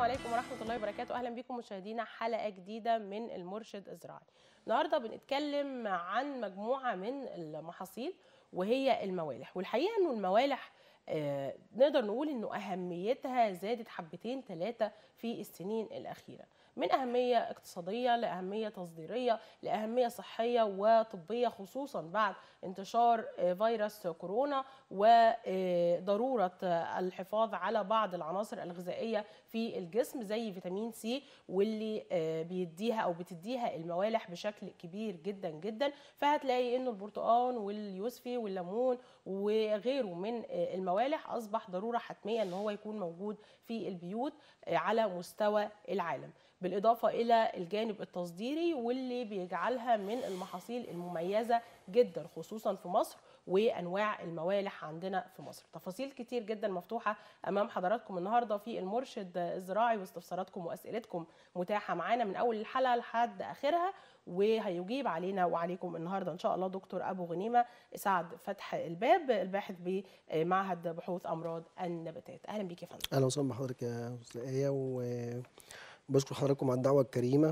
عليكم ورحمة الله وبركاته أهلا بكم مشاهدينا حلقة جديدة من المرشد الزراعي النهاردة بنتكلم عن مجموعة من المحاصيل وهي الموالح والحقيقة أنه الموالح آه، نقدر نقول أنه أهميتها زادت حبتين ثلاثة في السنين الأخيرة من أهمية اقتصادية لأهمية تصديرية لأهمية صحية وطبية خصوصا بعد انتشار آه، فيروس كورونا وضرورة الحفاظ على بعض العناصر الغذائية في الجسم زي فيتامين سي واللي آه، بيديها أو بتديها الموالح بشكل كبير جدا جدا فهتلاقي إنه البرتقال واليوسفي والليمون وغيره من آه، الموالح أصبح ضرورة حتمية إن هو يكون موجود في البيوت آه، على مستوى العالم بالإضافة إلى الجانب التصديري واللي بيجعلها من المحاصيل المميزة جدا خصوصا في مصر وانواع الموالح عندنا في مصر تفاصيل كتير جدا مفتوحه امام حضراتكم النهارده في المرشد الزراعي واستفساراتكم واسئلتكم متاحه معانا من اول الحلقه لحد اخرها وهيجيب علينا وعليكم النهارده ان شاء الله دكتور ابو غنيمه سعد فتح الباب الباحث بمعهد بحوث امراض النباتات اهلا بيك يا فندم اهلا وسهلا بحضرتك يا استاذ ايه وبشكر حضراتكم على الدعوه الكريمه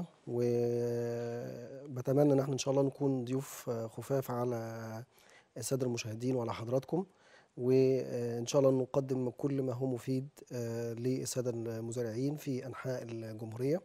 وبتمنى ان احنا ان شاء الله نكون ضيوف خفاف على الساده المشاهدين وعلى حضراتكم وان شاء الله نقدم كل ما هو مفيد للساده المزارعين في انحاء الجمهوريه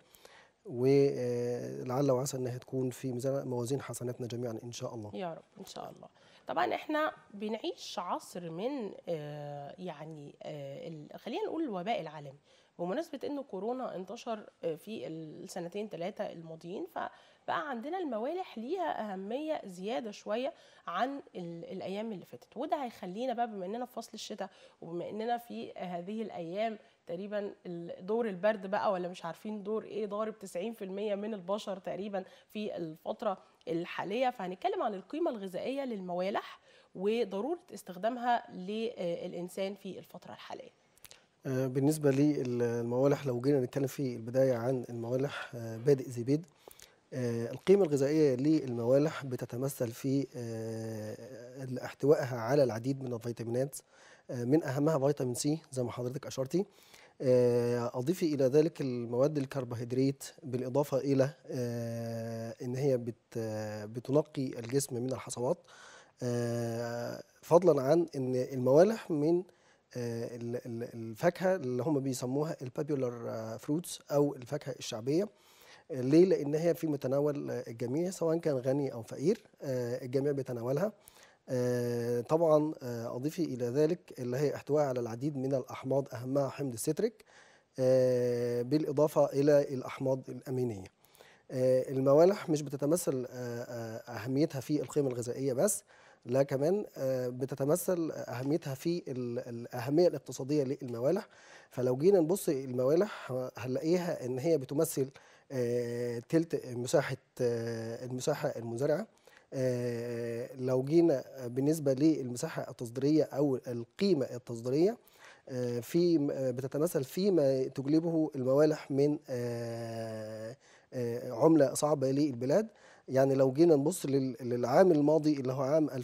ولعل وعسى انها تكون في ميزان موازين حسناتنا جميعا ان شاء الله يا رب ان شاء الله طبعا احنا بنعيش عصر من آه، يعني آه، ال- خلينا نقول الوباء العالمي بمناسبة انه كورونا انتشر آه، في السنتين ثلاثة الماضيين فبقى عندنا الموالح ليها أهمية زيادة شوية عن ال- الأيام اللي فاتت وده هيخلينا بقى بما اننا في فصل الشتاء وبما اننا في هذه الأيام تقريبا ال- دور البرد بقى ولا مش عارفين دور ايه ضارب 90% من البشر تقريبا في الفترة الحالية فهنتكلم عن القيمة الغذائية للموالح وضرورة استخدامها للإنسان في الفترة الحالية آه، بالنسبة للموالح لو جينا نتكلم في البداية عن الموالح آه، بادئ زبيد آه، القيمة الغذائية للموالح بتتمثل في آه، احتوائها على العديد من الفيتامينات آه، من أهمها فيتامين سي زي ما حضرتك أشرتي آه، أضيفي إلى ذلك المواد الكربوهيدرات بالإضافة إلى آه، إن هي بت آه، بتنقي الجسم من الحصوات آه، فضلا عن إن الموالح من آه، ال- ال- الفاكهه اللي هم بيسموها البابيولار فروتس او الفاكهه الشعبيه آه، ليه لان هي في متناول آه، الجميع سواء كان غني او فقير آه، الجميع بيتناولها آه، طبعا آه، اضيفي الى ذلك اللي هي احتواء على العديد من الاحماض اهمها حمض الستريك آه، بالاضافه الى الاحماض الامينيه آه، الموالح مش بتتمثل آه، آه، اهميتها في القيمه الغذائيه بس لا كمان آه، بتتمثل اهميتها في ال- الاهميه الاقتصاديه للموالح فلو جينا نبص الموالح هنلاقيها ان هي بتمثل آه، تلت مساحه آه، المساحه المزرعه آه، لو جينا بالنسبه للمساحه التصديريه او القيمه التصديريه آه، في آه، بتتمثل فيما تجلبه الموالح من آه، آه، عمله صعبه للبلاد يعني لو جينا نبص لل- للعام الماضي اللي هو عام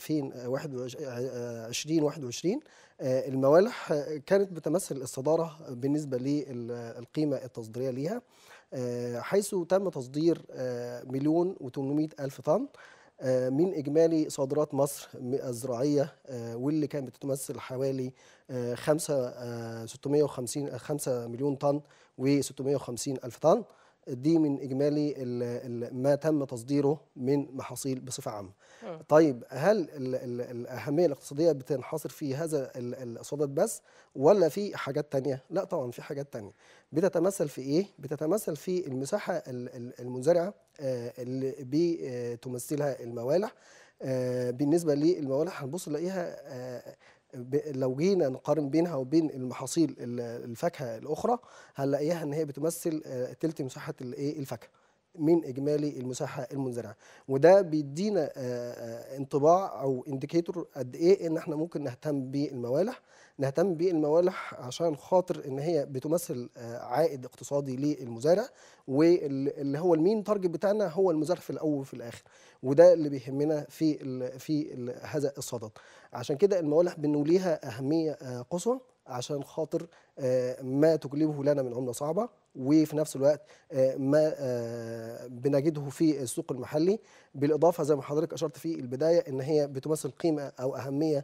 2021 21 آه، الموالح آه، كانت بتمثل الصداره بالنسبه للقيمه التصديريه ليها آه، حيث تم تصدير آه، مليون و800 الف طن آه، من اجمالي صادرات مصر م- الزراعيه آه، واللي كانت بتمثل حوالي آه، خمسة آه، 650 5 مليون طن و650 الف طن دي من اجمالي ال- ال- ما تم تصديره من محاصيل بصفه عامه. مم. طيب هل ال ال الاهميه الاقتصاديه بتنحصر في هذا ال- الصدد بس ولا في حاجات تانية؟ لا طبعا في حاجات تانية. بتتمثل في ايه؟ بتتمثل في المساحه ال- ال- المزرعه آه، اللي بتمثلها الموالح. آه، بالنسبه للموالح هنبص نلاقيها آه، ب- لو جينا نقارن بينها وبين المحاصيل ال- الفاكهه الاخرى هنلاقيها ان هي بتمثل آه، تلت مساحه الايه الفاكهه من اجمالي المساحه المنزرعه وده بيدينا آه، آه، انطباع او انديكيتور قد ايه ان احنا ممكن نهتم بالموالح نهتم بالموالح عشان خاطر ان هي بتمثل آه، عائد اقتصادي للمزارع واللي هو المين تارجت بتاعنا هو المزارع في الاول وفي الاخر وده اللي بيهمنا في ال في ال هذا الصدد عشان كده الموالح بنوليها اهميه آه، قصوى عشان خاطر آه، ما تجلبه لنا من عمله صعبه وفي نفس الوقت آه، ما آه، بنجده في السوق المحلي بالاضافه زي ما حضرتك اشرت في البدايه ان هي بتمثل قيمه او اهميه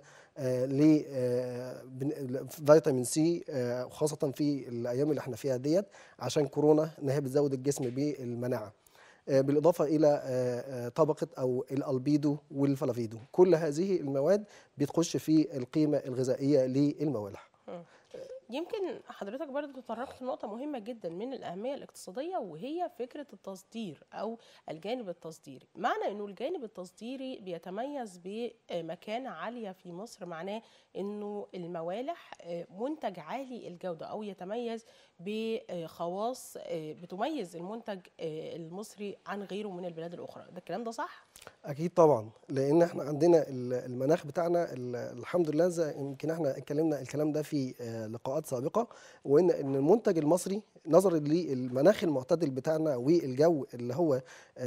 لفيتامين سي خاصه في الايام اللي احنا فيها ديت عشان كورونا ان هي بتزود الجسم بالمناعه آه، بالاضافه الى آه، آه، طبقه او الالبيدو والفلافيدو كل هذه المواد بتخش في القيمه الغذائيه للموالح يمكن حضرتك برضو تطرقت لنقطة مهمة جدا من الأهمية الاقتصادية وهي فكرة التصدير أو الجانب التصديري معنى أنه الجانب التصديري بيتميز بمكانة عالية في مصر معناه أنه الموالح آه، منتج عالي الجودة أو يتميز بخواص آه، بتميز المنتج آه، المصري عن غيره من البلاد الأخرى ده الكلام ده صح؟ اكيد طبعا لان احنا عندنا ال- المناخ بتاعنا ال- الحمد لله زي يمكن احنا اتكلمنا الكلام ده في آه، لقاءات سابقه وان ان المنتج المصري نظرا للمناخ المعتدل بتاعنا والجو اللي هو آه،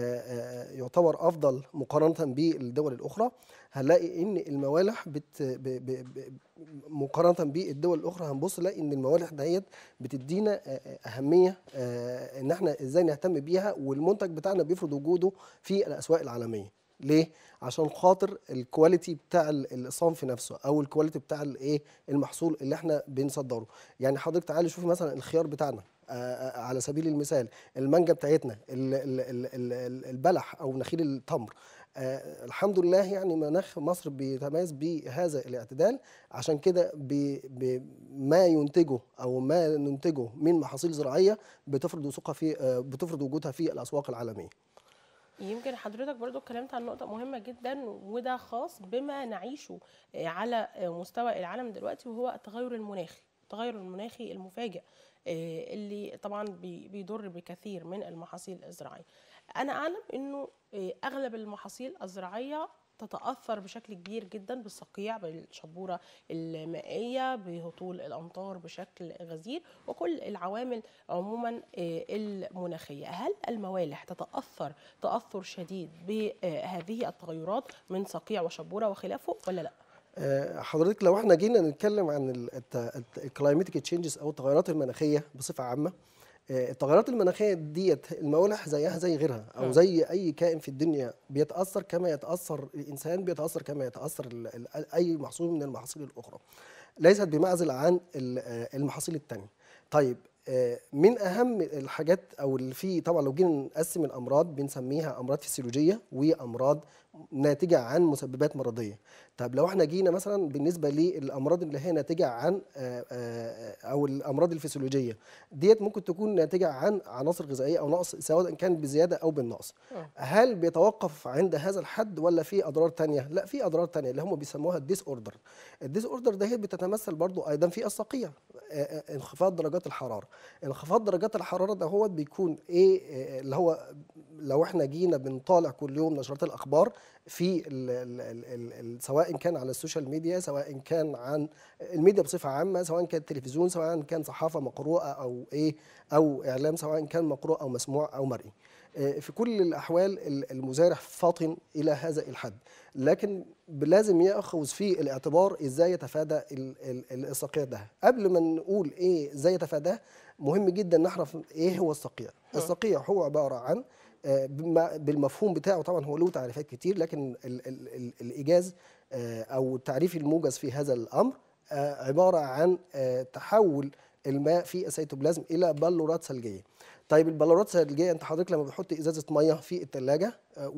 آه، يعتبر افضل مقارنه بالدول الاخرى هنلاقي ان الموالح بت ب ب ب مقارنه بالدول الاخرى هنبص نلاقي ان الموالح ديت بتدينا آه، آه، اهميه آه، ان احنا ازاي نهتم بيها والمنتج بتاعنا بيفرض وجوده في الاسواق العالميه ليه عشان خاطر الكواليتي بتاع ال- الصنف نفسه او الكواليتي بتاع الايه المحصول اللي احنا بنصدره يعني حضرتك تعالي شوفي مثلا الخيار بتاعنا آه، آه، على سبيل المثال المانجا بتاعتنا ال- ال- ال- ال- ال- البلح او نخيل التمر آه الحمد لله يعني مناخ مصر بيتميز بهذا الاعتدال عشان كده ب- ب- ما ينتجه او ما ننتجه من محاصيل زراعيه بتفرض وثوقها في آه بتفرض وجودها في الاسواق العالميه يمكن حضرتك برضو اتكلمت عن نقطة مهمة جدا وده خاص بما نعيشه آه، على آه، مستوى العالم دلوقتي وهو التغير المناخي التغير المناخي المفاجئ آه، اللي طبعا بي- بيضر بكثير من المحاصيل الزراعية أنا أعلم أنه آه، أغلب المحاصيل الزراعية تتأثر بشكل كبير جدا بالصقيع بالشبورة المائية بهطول الأمطار بشكل غزير وكل العوامل عموما آه، المناخية هل الموالح تتأثر تأثر شديد بهذه التغيرات من صقيع وشبورة وخلافه ولا لا؟ آه، حضرتك لو احنا جينا نتكلم عن الكلايماتيك تشينجز او التغيرات المناخيه بصفه عامه آه، التغيرات المناخيه ديت الموالح زيها زي غيرها او مم. زي اي كائن في الدنيا بيتاثر كما يتاثر الانسان بيتاثر كما يتاثر ال- ال- اي محصول من المحاصيل الاخرى ليست بمعزل عن ال- آه، المحاصيل التانية طيب آه، من اهم الحاجات او اللي في طبعا لو جينا نقسم الامراض بنسميها امراض فسيولوجيه وامراض ناتجه عن مسببات مرضيه طب لو احنا جينا مثلا بالنسبه للامراض اللي هي ناتجه عن آه، آه، او الامراض الفسيولوجيه ديت ممكن تكون ناتجه عن عناصر غذائيه او نقص سواء كان بزياده او بالنقص مم. هل بيتوقف عند هذا الحد ولا في اضرار تانية لا في اضرار تانية اللي هم بيسموها الديس اوردر الديس اوردر ده هي بتتمثل برضو ايضا في الصقيع آه، آه، انخفاض درجات الحراره انخفاض درجات الحراره ده هو بيكون ايه آه، اللي هو لو احنا جينا بنطالع كل يوم نشرات الاخبار في ال ال ال ال ال سواء كان على السوشيال ميديا سواء كان عن الميديا بصفه عامه سواء كان تلفزيون سواء كان صحافه مقروءه او ايه او اعلام سواء كان مقروء او مسموع او مرئي آه، في كل الاحوال ال- المزارع فاطن الى هذا الحد لكن لازم ياخذ في الاعتبار ازاي يتفادى ال- ال- الصقيع ده قبل ما نقول ايه ازاي يتفاداه مهم جدا نعرف ايه هو الصقيع الصقيع هو عباره عن آه، بما- بالمفهوم بتاعه طبعا هو له تعريفات كتير لكن ال ال ال الايجاز آه، او التعريف الموجز في هذا الامر آه، عباره عن آه، تحول الماء في السيتوبلازم الى بلورات ثلجيه طيب البلورات الثلجيه انت حضرتك لما بتحط ازازه ميه في الثلاجه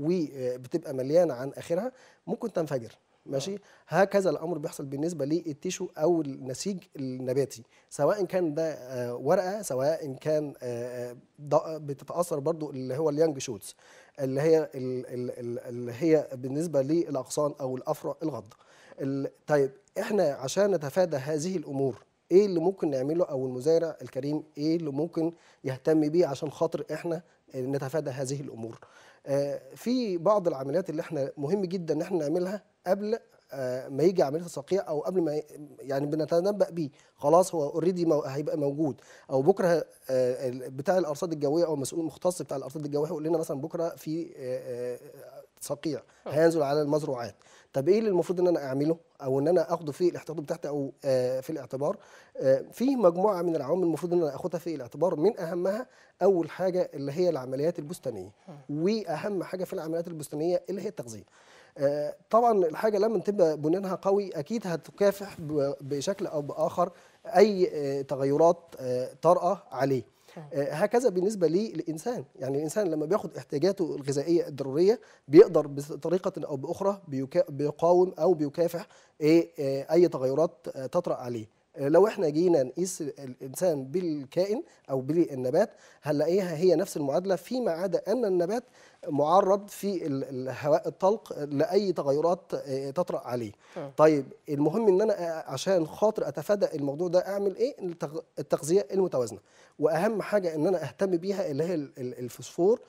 وبتبقى مليانه عن اخرها ممكن تنفجر ماشي هكذا الامر بيحصل بالنسبه للتيشو او النسيج النباتي سواء كان ده آه، ورقه سواء كان آه، آه، ض- بتتاثر برضو اللي هو اليانج شوتس اللي هي ال- ال- ال- اللي هي بالنسبه للاغصان او الافرع الغض ال- طيب احنا عشان نتفادى هذه الامور ايه اللي ممكن نعمله او المزارع الكريم ايه اللي ممكن يهتم بيه عشان خاطر احنا نتفادى هذه الامور آه، في بعض العمليات اللي احنا مهم جدا ان احنا نعملها قبل آه، ما يجي عمليه الصقيع او قبل ما ي- يعني بنتنبأ بيه خلاص هو اوريدي هيبقى موجود او بكره آه، ال- بتاع الارصاد الجويه او المسؤول المختص بتاع الارصاد الجويه هيقول لنا مثلا بكره في آه، آه، صقيع هينزل على المزروعات طب ايه اللي المفروض ان انا اعمله او ان انا اخده في الاحتياطات بتاعتي او آه، في الاعتبار آه، في مجموعه من العوامل المفروض ان انا اخدها في الاعتبار من اهمها اول حاجه اللي هي العمليات البستانيه واهم حاجه في العمليات البستانيه اللي هي التغذيه آه، طبعا الحاجه لما تبقى بنيانها قوي اكيد هتكافح ب- بشكل او باخر اي آه، تغيرات آه، طارئه عليه آه، هكذا بالنسبه للانسان يعني الانسان لما بياخد احتياجاته الغذائيه الضروريه بيقدر بطريقه او باخرى بيكا- بيقاوم او بيكافح ايه آه، اي تغيرات آه، تطرا عليه آه، لو احنا جينا نقيس الانسان بالكائن او بالنبات هنلاقيها هي نفس المعادله فيما عدا ان النبات معرض في ال- الهواء الطلق لاي تغيرات آه، تطرا عليه مم. طيب المهم ان انا آه، عشان خاطر اتفادى الموضوع ده اعمل ايه التغ- التغذيه المتوازنه واهم حاجه ان انا اهتم بيها اللي هي ال- ال- الفوسفور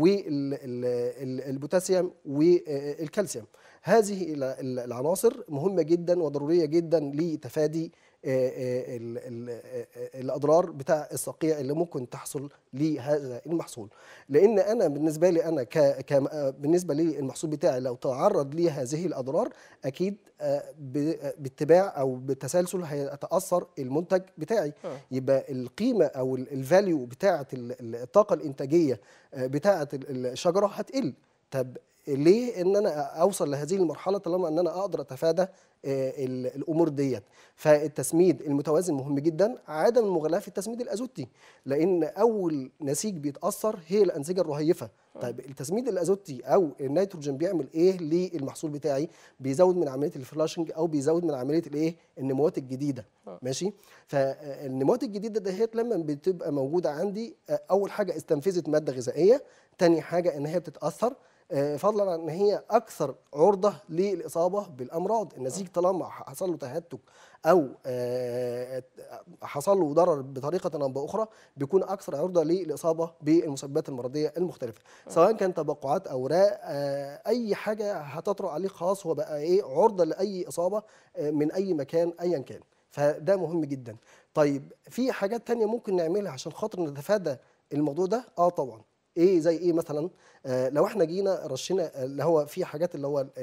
والبوتاسيوم والكالسيوم هذه ال- ال- العناصر مهمه جدا وضروريه جدا لتفادي آه، آه، ال- ال- آه، الاضرار بتاع الصقيع اللي ممكن تحصل لهذا المحصول لان انا بالنسبه لي انا ك ك آه، بالنسبه للمحصول بتاعي لو تعرض لي هذه الاضرار اكيد آه، ب- آه، باتباع او بالتسلسل هيتاثر المنتج بتاعي مم. يبقى القيمه او الفاليو بتاعه ال- ال- الطاقه الانتاجيه آه، بتاعه ال- الشجره هتقل طب ليه ان انا اوصل لهذه المرحله طالما ان انا اقدر اتفادى آه، ال- الامور ديت فالتسميد المتوازن مهم جدا عدم المغالاه في التسميد الازوتي لان اول نسيج بيتاثر هي الانسجه الرهيفه طيب التسميد الازوتي او النيتروجين بيعمل ايه للمحصول بتاعي بيزود من عمليه الفلاشنج او بيزود من عمليه الايه النموات الجديده ماشي فالنموات الجديده دهيت لما بتبقى موجوده عندي آه، اول حاجه استنفذت ماده غذائيه تاني حاجه ان هي بتتاثر آه، فضلا عن ان هي اكثر عرضه للاصابه بالامراض النسيج طالما حصل له تهتك او آه، حصل له ضرر بطريقه او باخرى بيكون اكثر عرضه للاصابه بالمسببات المرضيه المختلفه سواء كان تبقعات اوراق آه، اي حاجه هتطرق عليه خلاص هو بقى ايه عرضه لاي اصابه آه، من اي مكان ايا كان فده مهم جدا طيب في حاجات تانية ممكن نعملها عشان خاطر نتفادى الموضوع ده اه طبعا ايه زي ايه مثلا آه لو احنا جينا رشينا اللي هو في حاجات اللي هو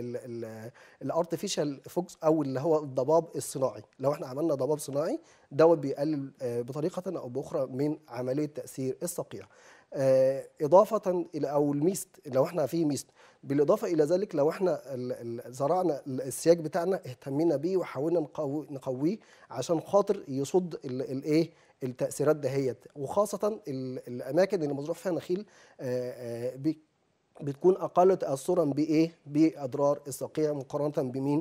الارتفيشال فوكس او اللي هو الضباب الصناعي لو احنا عملنا ضباب صناعي دوت بيقلل آه بطريقه او باخرى من عمليه تاثير الصقيع آه اضافه الى او الميست لو احنا في ميست بالاضافه الى ذلك لو احنا ال- ال- زرعنا ال- السياج بتاعنا اهتمينا بيه وحاولنا نقوي- نقويه عشان خاطر يصد ال- الايه التاثيرات دهيت وخاصه ال- الاماكن اللي مزروع فيها نخيل آه، آه، بي- بتكون اقل تاثرا بايه باضرار الصقيع مقارنه بمين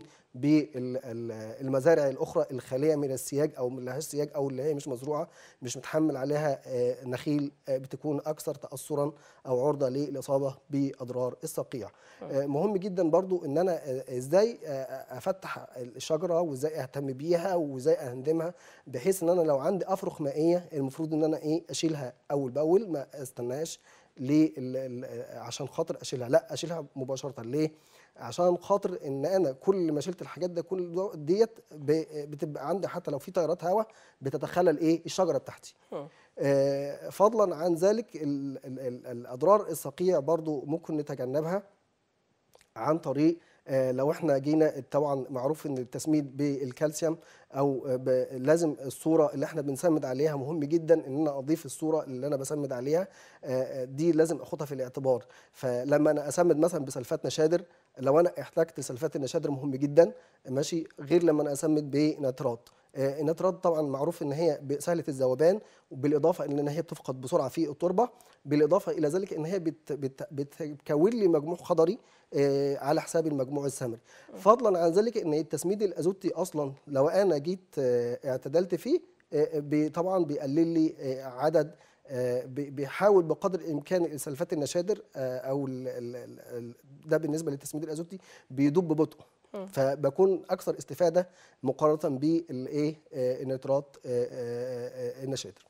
بالمزارع الاخرى الخاليه من السياج او من لهاش سياج او اللي هي مش مزروعه مش متحمل عليها آه، نخيل آه، بتكون اكثر تاثرا او عرضه للاصابه باضرار الصقيع آه، مهم جدا برضو ان انا آه، ازاي آه، افتح الشجره وازاي اهتم بيها وازاي اهندمها بحيث ان انا لو عندي افرخ مائيه المفروض ان انا ايه اشيلها اول باول ما استناش ليه ال- ال- عشان خاطر اشيلها لا اشيلها مباشره ليه عشان خاطر ان انا كل ما شلت الحاجات ده كل دو- ديت ب- بتبقى عندي حتى لو في تيارات هواء بتتخلل ايه الشجره بتاعتي مم. آه، فضلا عن ذلك ال ال ال الاضرار الصقيع برضو ممكن نتجنبها عن طريق آه، لو احنا جينا طبعا معروف ان التسميد بالكالسيوم او آه، ب- لازم الصوره اللي احنا بنسمد عليها مهم جدا ان انا اضيف الصوره اللي انا بسمد عليها آه، آه، دي لازم اخدها في الاعتبار فلما انا اسمد مثلا بسلفات نشادر لو انا احتجت سلفات النشادر مهم جدا ماشي غير لما انا اسمد بنترات آه، النترات طبعا معروف ان هي ب- سهله الذوبان وبالاضافه الى ان هي بتفقد بسرعه في التربه بالاضافه الى ذلك ان هي بت بت بتكون لي مجموع خضري آه، على حساب المجموع الثمري فضلا عن ذلك ان التسميد الازوتي اصلا لو انا جيت آه، اعتدلت فيه آه، بي- طبعا بيقلل لي آه، عدد آه، بي- بيحاول بقدر الامكان سلفات النشادر آه، او ال- ال- ال- ال- ده بالنسبه للتسميد الازوتي بيدوب ببطء فبكون اكثر استفاده مقارنه بالايه آه، النترات آه، آه، آه، النشادر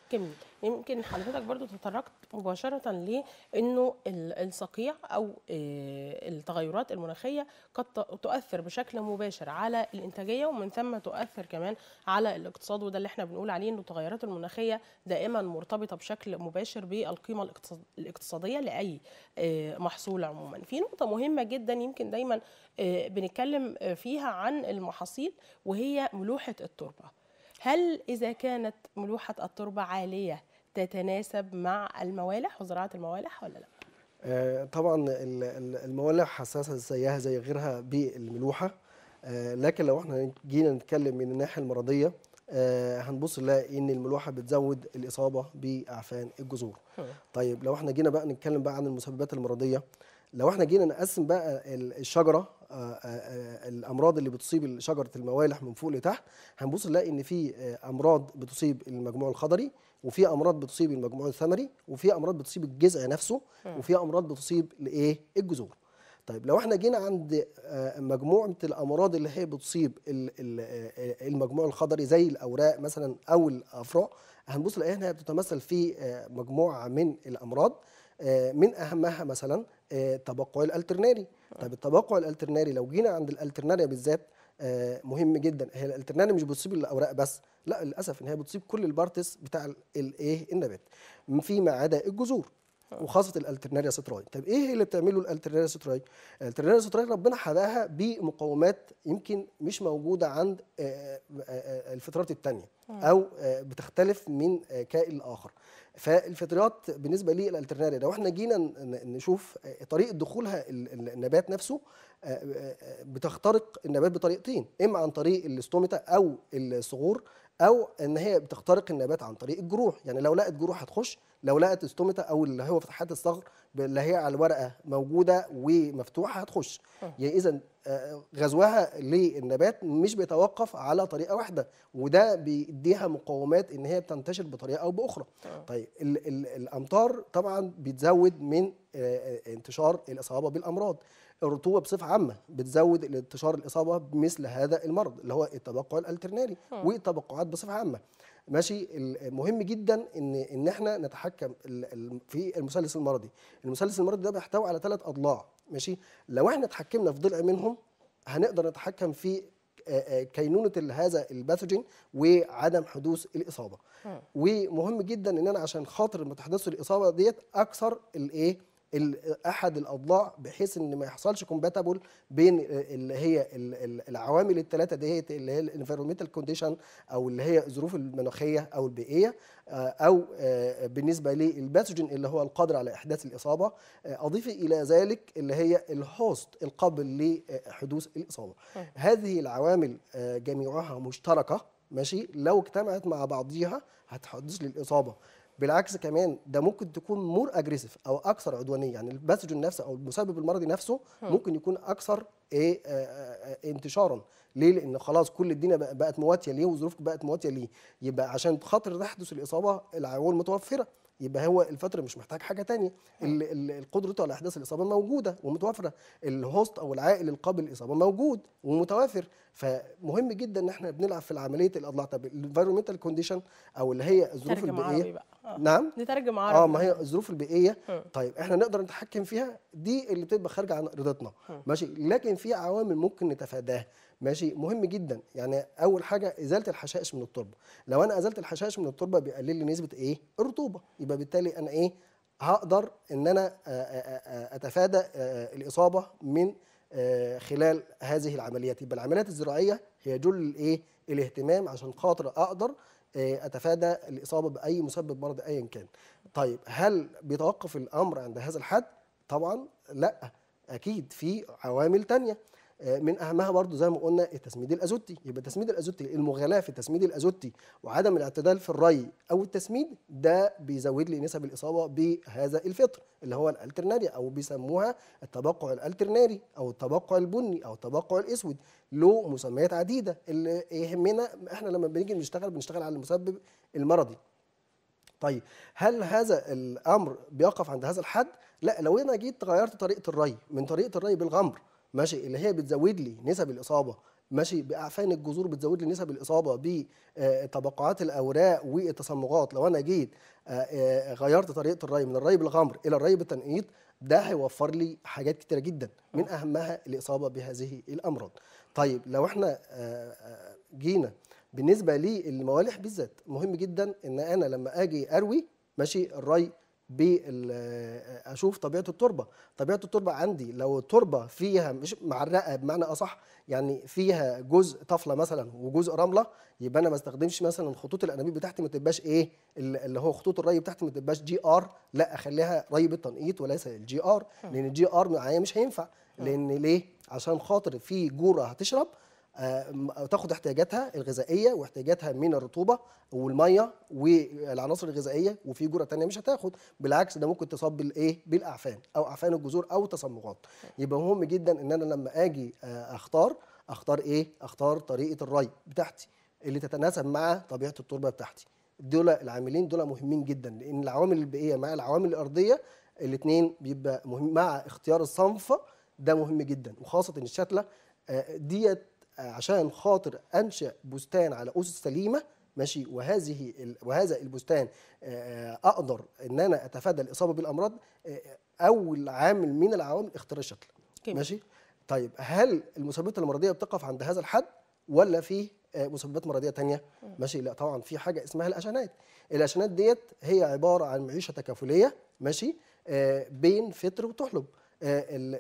جميل يمكن حضرتك برضو تطرقت مباشرة لأنه ال- الصقيع أو آه، التغيرات المناخية قد ت- تؤثر بشكل مباشر على الإنتاجية ومن ثم تؤثر كمان على الاقتصاد وده اللي احنا بنقول عليه أنه التغيرات المناخية دائما مرتبطة بشكل مباشر بالقيمة الاقتصاد- الاقتصادية لأي آه، محصول عموما في نقطة مهمة جدا يمكن دايما آه، بنتكلم آه، فيها عن المحاصيل وهي ملوحة التربة هل إذا كانت ملوحة التربة عالية تتناسب مع الموالح وزراعة الموالح ولا لا؟ آه، طبعا ال- ال- الموالح حساسه زيها زي غيرها بالملوحه آه، لكن لو احنا جينا نتكلم من الناحيه المرضيه آه، هنبص نلاقي ان الملوحه بتزود الاصابه باعفان الجذور طيب لو احنا جينا بقى نتكلم بقى عن المسببات المرضيه لو احنا جينا نقسم بقى ال- الشجره آه، آه، آه، الامراض اللي بتصيب شجره الموالح من فوق لتحت هنبص نلاقي ان في آه، امراض بتصيب المجموع الخضري وفي امراض بتصيب المجموع الثمري وفي امراض بتصيب الجذع نفسه وفي امراض بتصيب الايه الجذور طيب لو احنا جينا عند آه، مجموعه الامراض اللي هي بتصيب ال- ال- آه، المجموع الخضري زي الاوراق مثلا او الافراع هنبص نلاقيها انها بتتمثل في آه، مجموعه من الامراض آه، من اهمها مثلا آه، تبقع الالترناري طيب التبقع الالترناري لو جينا عند الالترناريا بالذات آه، مهم جدا هي الالترناريا مش بتصيب الاوراق بس لا للاسف ان هي بتصيب كل البارتس بتاع ال- الايه النبات فيما عدا الجذور وخاصه الالترناريا ستراي طيب ايه اللي بتعمله الالترناريا ستراي الالترناريا ستراي ربنا حداها بمقومات يمكن مش موجوده عند آه، آه، آه، الفطرات التانية او آه، بتختلف من آه، كائن لاخر فالفطريات بالنسبه للالترناريا لو احنا جينا ن- ن- نشوف آه، طريقه دخولها ال- ال- النبات نفسه آه، آه، آه، بتخترق النبات بطريقتين اما عن طريق الاستوميتا او الصغور او ان هي بتخترق النبات عن طريق الجروح يعني لو لقت جروح هتخش لو لقت استوميتا او اللي هو فتحات الصغر اللي هي على الورقه موجوده ومفتوحه هتخش يعني اذا غزوها للنبات مش بيتوقف على طريقه واحده وده بيديها مقومات ان هي بتنتشر بطريقه او باخرى طيب ال ال الامطار طبعا بتزود من آه، آه، انتشار الاصابه بالامراض الرطوبه بصفه عامه بتزود انتشار الاصابه بمثل هذا المرض اللي هو التبقع الالترناري والتبقعات بصفه عامه ماشي المهم جدا ان ان احنا نتحكم ال- ال- في المثلث المرضي المثلث المرضي ده بيحتوي على ثلاث اضلاع ماشي لو احنا اتحكمنا في ضلع منهم هنقدر نتحكم في آه، آه، كينونه ال- هذا الباثوجين وعدم حدوث الاصابه ومهم جدا ان انا عشان خاطر ما تحدثش الاصابه ديت اكثر الايه ال- احد الاضلاع بحيث ان ما يحصلش كومباتبل بين اللي هي ال- ال- العوامل الثلاثه ديت اللي هي الانفيرمنتال كونديشن او اللي هي الظروف المناخيه او البيئيه آه، او آه، بالنسبه للباثوجين اللي هو القادر على احداث الاصابه آه، اضيف الى ذلك اللي هي الهوست القابل لحدوث الاصابه هذه العوامل آه، جميعها مشتركه ماشي لو اجتمعت مع بعضيها هتحدث لي الاصابه بالعكس كمان ده ممكن تكون مور اجريسيف او اكثر عدوانيه يعني الباثوجين نفسه او المسبب المرضي نفسه ممكن يكون اكثر ايه آه، آه، آه، انتشارا ليه لان خلاص كل الدنيا بق- بقت مواتيه ليه وظروف بقت مواتيه ليه يبقى عشان خاطر تحدث الاصابه العوامل متوفره يبقى هو الفتره مش محتاج حاجه تانية ال- ال- القدره على احداث الاصابه موجوده ومتوفره الهوست او العائل القابل للاصابه موجود ومتوافر فمهم جدا ان احنا بنلعب في عمليه الاضلاع طب الانفيرمنتال كونديشن او اللي هي الظروف ترجم عربي البيئيه بقى آه. نعم نترجم عربي اه ما هي الظروف البيئيه مم. طيب احنا نقدر نتحكم فيها دي اللي بتبقى خارجه عن ارادتنا ماشي لكن في عوامل ممكن نتفاداها ماشي مهم جدا يعني اول حاجه ازاله الحشائش من التربه لو انا ازلت الحشائش من التربه بيقلل لي نسبه ايه الرطوبه يبقى بالتالي انا ايه هقدر ان انا آه، آه، آه، اتفادى آه، الاصابه من آه، خلال هذه العمليات يبقى العمليات الزراعيه هي جل الايه الاهتمام عشان خاطر اقدر آه، اتفادى الاصابه باي مسبب مرض ايا كان طيب هل بيتوقف الامر عند هذا الحد طبعا لا اكيد في عوامل تانية آه، من اهمها برضو زي ما قلنا التسميد الازوتي يبقى التسميد الازوتي المغالاه في التسميد الازوتي وعدم الاعتدال في الري او التسميد ده بيزود لي نسب الاصابه بهذا الفطر اللي هو الالترناري او بيسموها التبقع الالترناري او التبقع البني او التبقع الاسود له مسميات عديده اللي يهمنا احنا لما بنيجي نشتغل بنشتغل على المسبب المرضي طيب هل هذا الامر بيقف عند هذا الحد لا لو انا جيت غيرت طريقه الري من طريقه الري بالغمر ماشي اللي هي بتزود لي نسب الاصابه ماشي باعفان الجذور بتزود لي نسب الاصابه بتبقعات الاوراق والتصمغات لو انا جيت آه، آه، غيرت طريقه الري من الري بالغمر الى الري بالتنقيط ده هيوفر لي حاجات كتيره جدا من اهمها الاصابه بهذه الامراض طيب لو احنا آه، آه، جينا بالنسبه للموالح بالذات مهم جدا ان انا لما اجي اروي ماشي الري بال- آه، اشوف طبيعه التربه طبيعه التربه عندي لو التربه فيها مش معرقه بمعنى اصح يعني فيها جزء طفله مثلا وجزء رمله يبقى انا ما استخدمش مثلا خطوط الانابيب بتاعتي ما تبقاش ايه ال- اللي هو خطوط الري بتاعتي ما تبقاش جي ار لا اخليها ري بالتنقيط وليس الجي ار لان الجي ار معايا مش هينفع لان ليه عشان خاطر في جوره هتشرب آه، م- تاخد احتياجاتها الغذائيه واحتياجاتها من الرطوبه والميه والعناصر الغذائيه وفي جرعه تانية مش هتاخد بالعكس ده ممكن تصاب بالايه بالاعفان او اعفان الجذور او تصمغات يبقى مهم جدا ان انا لما اجي آه، اختار اختار ايه اختار طريقه الري بتاعتي اللي تتناسب مع طبيعه التربه بتاعتي دول العاملين دول مهمين جدا لان العوامل البيئيه مع العوامل الارضيه الاثنين بيبقى مهم مع اختيار الصنف ده مهم جدا وخاصه ان الشتله آه، ديت آه، عشان خاطر انشا بستان على اسس سليمه ماشي وهذه ال- وهذا البستان آه، اقدر ان انا اتفادى الاصابه بالامراض آه، اول عامل من العوامل اختيار الشتله جميل. ماشي طيب هل المسببات المرضيه بتقف عند هذا الحد ولا في آه، مسببات مرضيه تانية ماشي لا طبعا في حاجه اسمها الاشانات الاشانات ديت هي عباره عن معيشه تكافليه ماشي آه، بين فطر وتحلب آه، ال-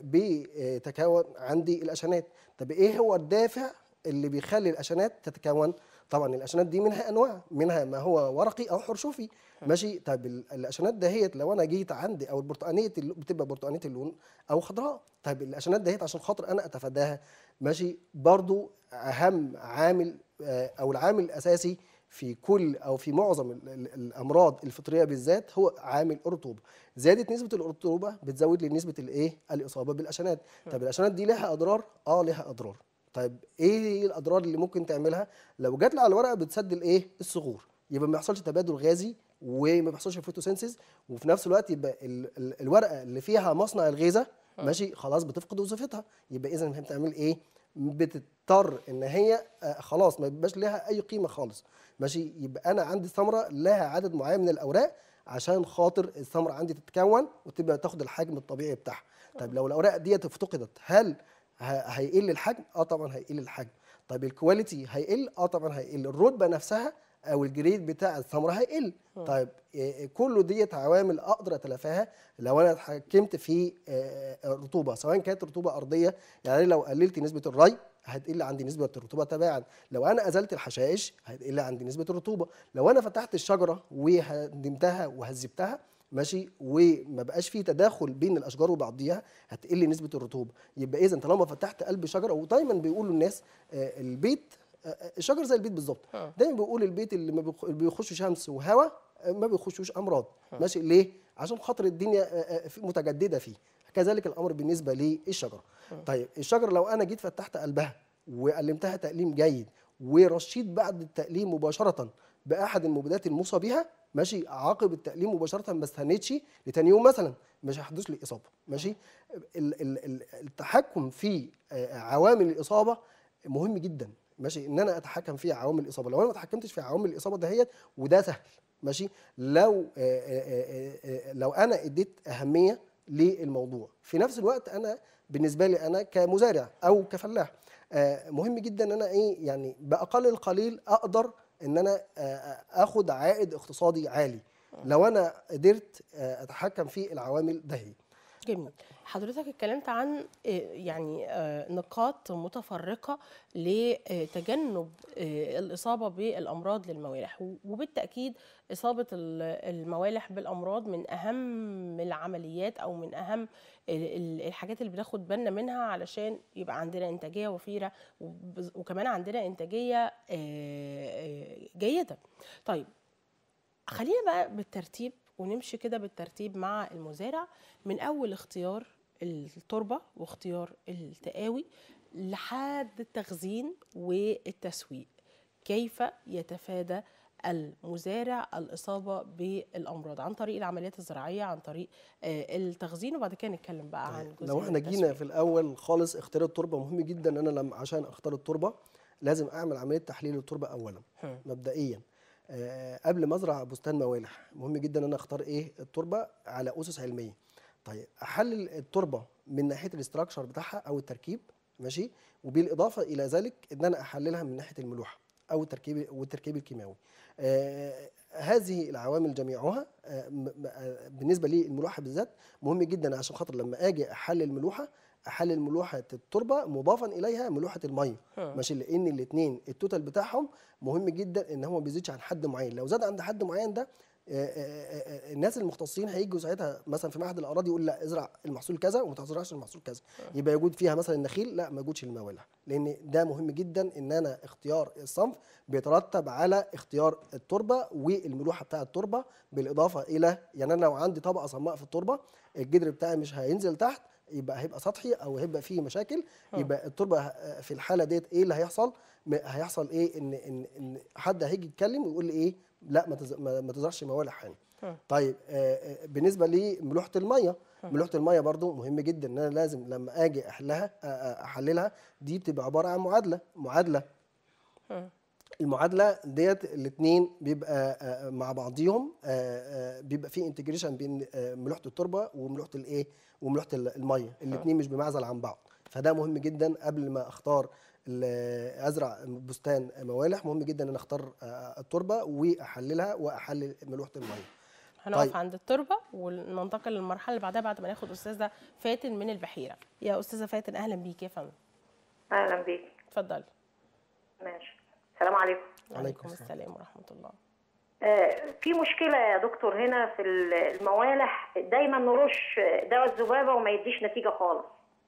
بيتكون عندي الاشانات طب ايه هو الدافع اللي بيخلي الاشانات تتكون طبعا الاشانات دي منها انواع منها ما هو ورقي او حرشوفي ماشي طب ال- الاشانات دهيت لو انا جيت عندي او البرتقانيه اللون- بتبقى برتقانيه اللون او خضراء طيب الاشانات دهيت عشان خاطر انا اتفاداها ماشي برضو اهم عامل آه، او العامل الاساسي في كل او في معظم ال- ال- الامراض الفطريه بالذات هو عامل الرطوبه زادت نسبه الرطوبه بتزود لي نسبه الايه الاصابه بالاشانات طب الاشانات دي لها اضرار اه لها اضرار طيب ايه هي الاضرار اللي ممكن تعملها لو جات لي على الورقه بتسد الايه الصغور يبقى ما يحصلش تبادل غازي وما بيحصلش فوتوسينسيس وفي نفس الوقت يبقى ال- ال- الورقه اللي فيها مصنع الغذاء ماشي خلاص بتفقد وظيفتها يبقى اذا هي بتعمل ايه بتضطر ان هي آه، خلاص ما بيبقاش لها اي قيمه خالص ماشي يبقى انا عندي ثمره لها عدد معين من الاوراق عشان خاطر الثمره عندي تتكون وتبقى تاخد الحجم الطبيعي بتاعها طيب لو الاوراق ديت افتقدت هل ه- هيقل الحجم اه طبعا هيقل الحجم طيب الكواليتي هيقل اه طبعا هيقل الرتبه نفسها او الجريد بتاع الثمره هيقل طيب إيه، كله ديت عوامل اقدر اتلافاها لو انا اتحكمت في آه، الرطوبه سواء كانت رطوبه ارضيه يعني لو قللت نسبه الري هتقل عندي نسبه الرطوبه تباعا لو انا ازلت الحشائش هتقل عندي نسبه الرطوبه لو انا فتحت الشجره وهدمتها وهذبتها ماشي وما بقاش فيه تداخل بين الاشجار وبعضيها هتقل نسبه الرطوبه يبقى اذا طالما فتحت قلب شجره ودايما بيقولوا الناس آه، البيت آه، الشجر زي البيت بالظبط آه. دايما بيقول البيت اللي ما بيخ- اللي بيخش شمس وهواء آه، ما بيخشوش امراض ماشي ليه عشان خاطر الدنيا آه، آه، في- متجدده فيه كذلك الامر بالنسبه للشجره طيب الشجره لو انا جيت فتحت قلبها وقلمتها تقليم جيد ورشيت بعد التقليم مباشره باحد المبيدات الموصى بها ماشي عقب التقليم مباشره ما استنيتش لتاني يوم مثلا مش هيحدث لي اصابه ماشي ال- ال- ال- التحكم في آه، عوامل الاصابه مهم جدا ماشي ان انا اتحكم في عوامل الاصابه لو انا ما اتحكمتش في عوامل الاصابه دهيت وده سهل ماشي لو آه، آه، آه، آه، لو انا اديت اهميه للموضوع في نفس الوقت انا بالنسبه لي انا كمزارع او كفلاح آه، مهم جدا ان انا ايه يعني باقل القليل اقدر ان انا آه، اخد عائد اقتصادي عالي لو انا قدرت آه، اتحكم في العوامل دهيت جميل حضرتك اتكلمت عن آه، يعني آه، نقاط متفرقة لتجنب آه، الإصابة بالأمراض للموالح و- وبالتأكيد إصابة ال- الموالح بالأمراض من أهم العمليات أو من أهم ال- ال- الحاجات اللي بناخد بالنا منها علشان يبقى عندنا إنتاجية وفيرة وبز- وكمان عندنا إنتاجية آه، آه، جيدة طيب خلينا بقى بالترتيب ونمشي كده بالترتيب مع المزارع من اول اختيار التربه واختيار التقاوي لحد التخزين والتسويق كيف يتفادى المزارع الاصابه بالامراض عن طريق العمليات الزراعيه عن طريق آه، التخزين وبعد كده نتكلم بقى عن جزء لو احنا جينا في الاول خالص اختيار التربه مهم جدا ان انا لما عشان اختار التربه لازم اعمل عمليه تحليل التربه اولا هم. مبدئيا آه، قبل ما ازرع بستان موالح مهم جدا ان انا اختار ايه التربه على اسس علميه طيب احلل التربه من ناحيه الاستراكشر بتاعها او التركيب ماشي وبالاضافه الى ذلك ان انا احللها من ناحيه الملوحه او التركيب والتركيب الكيماوي آه هذه العوامل جميعها آه م- م- آه، بالنسبه للملوحه بالذات مهم جدا عشان خاطر لما اجي احلل ملوحه احلل ملوحه التربه مضافا اليها ملوحه الميه هم. ماشي لان الاثنين التوتال بتاعهم مهم جدا ان هو ما بيزيدش عن حد معين لو زاد عند حد معين ده آه، آه، آه، الناس المختصين هيجوا ساعتها مثلا في معهد الاراضي يقول لا ازرع المحصول كذا وما تزرعش المحصول كذا يبقى يجود فيها مثلا النخيل لا ما يجودش الموالح لان ده مهم جدا ان انا اختيار الصنف بيترتب على اختيار التربه والملوحه بتاع التربه بالاضافه الى يعني انا لو عندي طبقه صماء في التربه الجدر بتاعي مش هينزل تحت يبقى هيبقى سطحي او هيبقى فيه مشاكل يبقى التربه ه- في الحاله ديت ايه اللي هيحصل م- هيحصل ايه ان ان ان حد هيجي يتكلم ويقول لي ايه لا ما تز- ما ما تزرعش موالح هنا هم. طيب آه، آه، بالنسبه لملوحه الميه ملوحه الميه برضو مهم جدا ان انا لازم لما اجي احلها آه، آه، احللها دي بتبقى عباره عن معادله معادله هم. المعادله ديت الاثنين بيبقى آه، مع بعضيهم آه، آه، بيبقى في انتجريشن بين آه، ملوحه التربه وملوحه الايه وملوحه ال- الميه الاثنين مش بمعزل عن بعض فده مهم جدا قبل ما اختار ال- ازرع بستان موالح مهم جدا ان أنا اختار آه، التربه واحللها واحلل ملوحه الميه هنقف طيب. عند التربه وننتقل للمرحله اللي بعدها بعد ما ناخد استاذه فاتن من البحيره يا استاذه فاتن اهلا بيكي يا فندم اهلا بيك اتفضلي ماشي السلام عليكم وعليكم السلام. السلام ورحمه الله آه، في مشكله يا دكتور هنا في الموالح دايما نرش دواء الذبابه وما يديش نتيجه خالص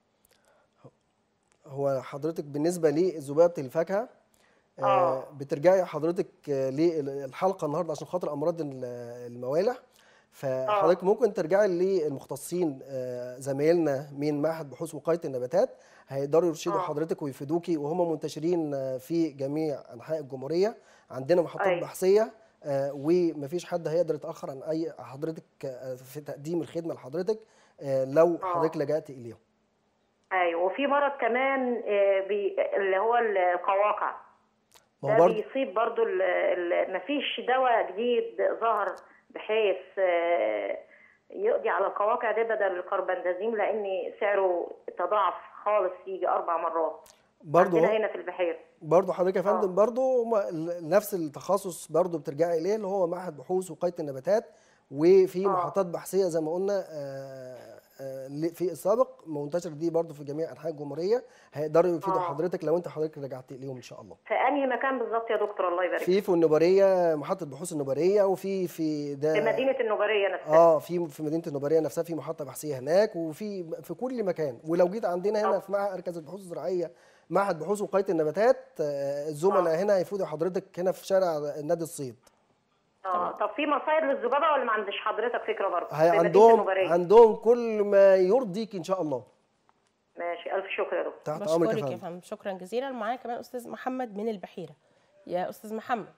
هو حضرتك بالنسبه لذبابه الفاكهه آه آه. بترجعي حضرتك آه، للحلقه النهارده عشان خاطر امراض ال- الموالح فحضرتك ممكن ترجعي للمختصين آه، زمايلنا من معهد بحوث وقايه النباتات هيقدروا يرشدوا آه. حضرتك ويفيدوكي وهم منتشرين آه، في جميع انحاء الجمهوريه عندنا محطات أيوة. بحثيه آه، ومفيش حد هيقدر يتاخر عن اي حضرتك آه، في تقديم الخدمه لحضرتك آه، لو آه. حضرتك لجأت اليهم ايوه وفي مرض كمان آه، بي اللي هو القواقع ما هو ده برضه بيصيب برضو ال- ال- مفيش دواء جديد ظهر بحيث آه، يقضي على القواقع ده بدل الكربندازيم لان سعره تضاعف خالص يجي اربع مرات برضه عندنا هنا في البحيره برضه حضرتك يا فندم آه. برضه ما- ال- نفس التخصص برضه بترجعي اليه اللي هو معهد بحوث وقايه النباتات وفي آه. محطات بحثيه زي ما قلنا آه، آه، ل- في السابق منتشر دي برضه في جميع انحاء الجمهوريه هيقدروا يفيدوا آه. حضرتك لو انت حضرتك رجعت اليهم ان شاء الله في انهي مكان بالظبط يا دكتور الله يبارك في في النوباريه محطه بحوث النوباريه وفي في ده في مدينه النوباريه نفسها اه في في مدينه النوباريه نفسها في محطه بحثيه هناك وفي في كل مكان ولو جيت عندنا هنا آه. في معهد مركز البحوث الزراعيه معهد بحوث وقايه النباتات آه، الزملاء هنا هيفيدوا حضرتك هنا في شارع نادي الصيد اه طب في مصايد للذبابه ولا ما عندش حضرتك فكره برضه هي في مدينة عندهم النوبارية. عندهم كل ما يرضيك ان شاء الله ماشي الف شكر يا دكتور تحت امرك بشكرك يا يا فندم فندم شكرا جزيلا معايا كمان استاذ محمد من البحيره يا استاذ محمد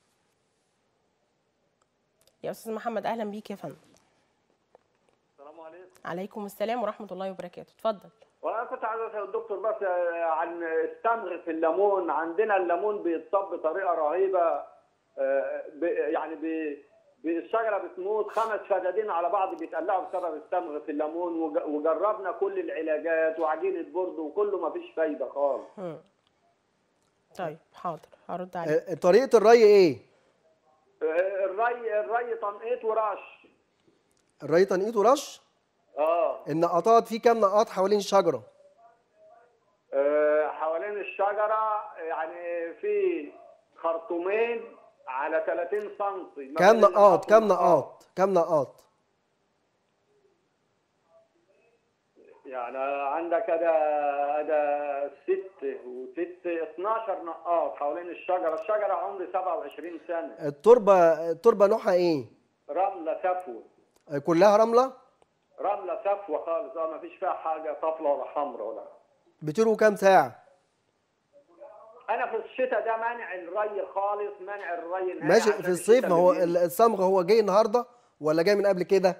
يا استاذ محمد اهلا بيك يا فندم السلام عليكم عليكم السلام ورحمه الله وبركاته اتفضل وانا كنت عايز اسال الدكتور بس عن التمر في الليمون عندنا الليمون بيتصاب بطريقه رهيبه آه، ب- يعني ب- ب- الشجره بتموت خمس فدادين على بعض بيتقلعوا بسبب التمر في الليمون وج- وجربنا كل العلاجات وعجينه برد وكله ما فيش فايده خالص مم. طيب حاضر هرد عليك آه، طريقه الري ايه آه، الري الري تنقيط ورش الري تنقيط ورش اه النقطات في كام نقاط حوالين الشجره آه، حوالين الشجره يعني في خرطومين على 30 سم ما كام بين نقاط النقاط كام والنقاط. نقاط كام نقاط يعني عندك هذا هذا ست وست 12 نقاط حوالين الشجره، الشجره عمري 27 سنه، التربه التربه نوعها ايه رمله سفوه، آه، كلها رمله رمله سفوه خالص اه ما فيش فيها حاجه طفله ولا حمراء ولا بتروي كام ساعه انا في الشتاء ده مانع الري خالص مانع الري نهائي ماشي عشان في الصيف الشتاء ما هو بيجي. ال- الصمغ هو جاي النهارده ولا جاي من قبل كده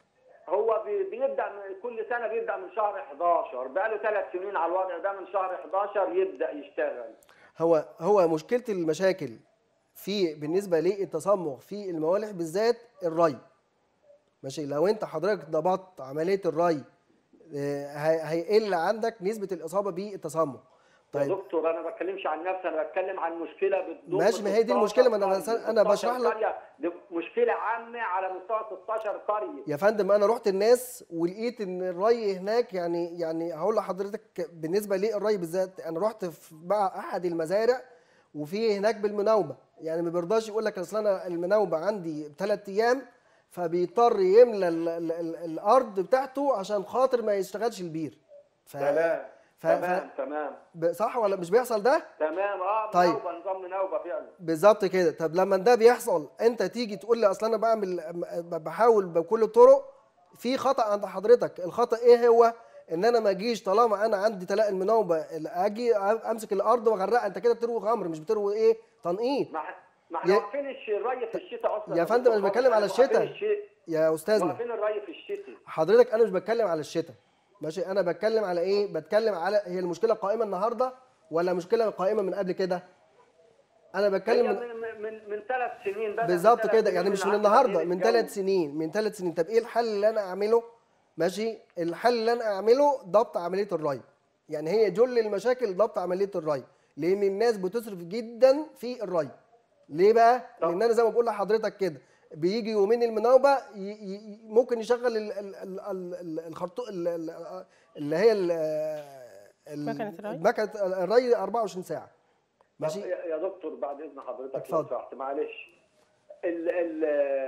هو بي- بيبدا من كل سنه بيبدا من شهر 11 بقاله ثلاث سنين على الوضع ده من شهر 11 يبدا يشتغل هو هو مشكله المشاكل في بالنسبه للتصمغ في الموالح بالذات الري ماشي لو انت حضرتك ضبطت عمليه الري آه، هي- هيقل عندك نسبه الاصابه بالتصمغ يا طيب دكتور انا ما بتكلمش عن نفسي انا بتكلم عن مشكله بتضم ماشي، ما هي دي المشكلة، ما أنا 16 بس- أنا 16 بشرح لك. قرية. دي مشكله عامه على مستوى 16 قريه يا فندم انا رحت الناس ولقيت ان الري هناك يعني يعني هقول لحضرتك بالنسبه للري بالذات انا رحت في مع احد المزارع وفي هناك بالمناوبه يعني ما بيرضاش يقول لك اصل انا المناوبه عندي ثلاث ايام فبيضطر يملى ال ال ال الارض بتاعته عشان خاطر ما يشتغلش البير ف... تمام ف... تمام ف... تمام ب- صح ولا مش بيحصل ده؟ تمام اه طيب. مناوبه نظام مناوبه فعلا بالظبط كده طب لما ده بيحصل انت تيجي تقول لي اصل انا بعمل ب- بحاول بكل الطرق في خطا عند حضرتك الخطا ايه هو ان انا ما اجيش طالما انا عندي تلاقي المناوبه ال- اجي امسك الارض واغرقها انت كده بتروي غمر مش بتروي ايه تنقيط ما ما احنا يا- واقفين الش- الري في الشتاء اصلا يا فندم أنا بتكلم على واقفين الشتاء. الشيء- يا استاذنا واقفين الري في الشتاء حضرتك انا مش بتكلم على الشتاء ماشي انا بتكلم على ايه بتكلم على هي المشكله قائمه النهارده ولا مشكله قائمه من قبل كده انا هي بتكلم من من من من ثلاث سنين بدأ من بالظبط ثلاث كده سنين يعني مش من عدم النهارده تغيير من الجو. ثلاث سنين من ثلاث سنين طب ايه الحل اللي انا اعمله ماشي الحل اللي انا اعمله ضبط عمليه الري يعني هي جل المشاكل ضبط عمليه الري لان الناس بتصرف جدا في الري ليه بقى طب. لان انا زي ما بقول لحضرتك كده بيجي يومين المناوبه ي- ي- ي- ممكن يشغل ال- ال- ال- ال- الخرطو ال- ال- اللي هي ال- ال- مكنة الري؟ مكنه الري 24 ساعه ماشي يا يا دكتور بعد اذن حضرتك لو اتفضل. سمحت معلش ال ال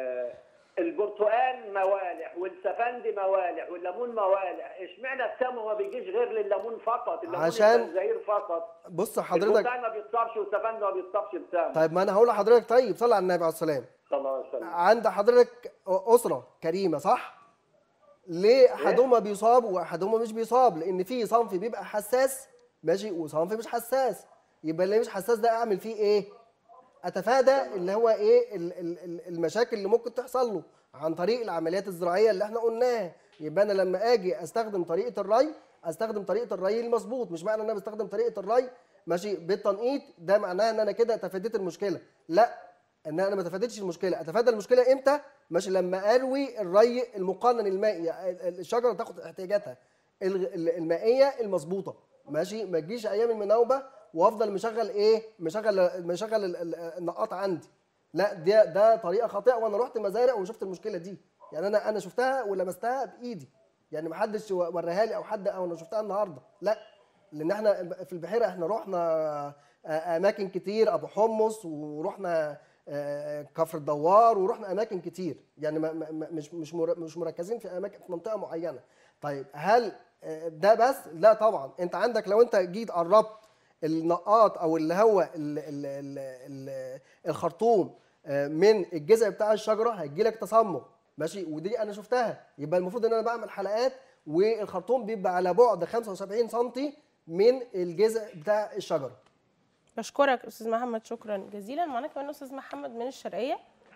البرتقال موالح والسفندي موالح والليمون موالح اشمعنى السمو ما بيجيش غير لليمون فقط الليمون عشان- الجزائر فقط بص حضرتك البرتقال ما بيتصابش والسفندي ما بيتصابش بسام طيب ما انا هقول لحضرتك طيب صلي على النبي عليه السلام صلى الله عليه وسلم عند حضرتك اسره كريمه صح ليه احدهما بيصاب واحدهما مش بيصاب لان في صنف بيبقى حساس ماشي وصنف مش حساس يبقى اللي مش حساس ده اعمل فيه ايه اتفادى اللي هو ايه ال- ال- ال- المشاكل اللي ممكن تحصل له عن طريق العمليات الزراعيه اللي احنا قلناها يبقى انا لما اجي استخدم طريقه الري استخدم طريقه الري المظبوط مش معنى ان انا بستخدم طريقه الري ماشي بالتنقيط ده معناه ان انا كده تفاديت المشكله لا ان انا ما تفاديتش المشكله اتفادى المشكله امتى ماشي لما اروي الري المقنن المائي ال- ال- الشجره تاخد احتياجاتها ال- ال- المائيه المظبوطه ماشي ما تجيش ايام المناوبه وافضل مشغل ايه مشغل مشغل ال- ال- النقاط عندي لا ده ده طريقه خاطئه وانا رحت مزارع وشفت المشكله دي يعني انا انا شفتها ولمستها بايدي يعني ما حدش وريها لي او حد او انا شفتها النهارده لا لان احنا في البحيره احنا رحنا اماكن كتير ابو حمص ورحنا آه، كفر الدوار ورحنا اماكن كتير يعني ما ما- ما- مش مش مر- مش مركزين في اماكن في منطقه معينه طيب هل آه، ده بس لا طبعا انت عندك لو انت جيت قربت النقاط او اللي هو ال ال ال ال الخرطوم آه، من الجذع بتاع الشجره هيجي لك تصمم ماشي ودي انا شفتها يبقى المفروض ان انا بعمل حلقات والخرطوم بيبقى على بعد 75 سم من الجذع بتاع الشجره بشكرك استاذ محمد شكرا جزيلا معانا كمان استاذ محمد من الشرقيه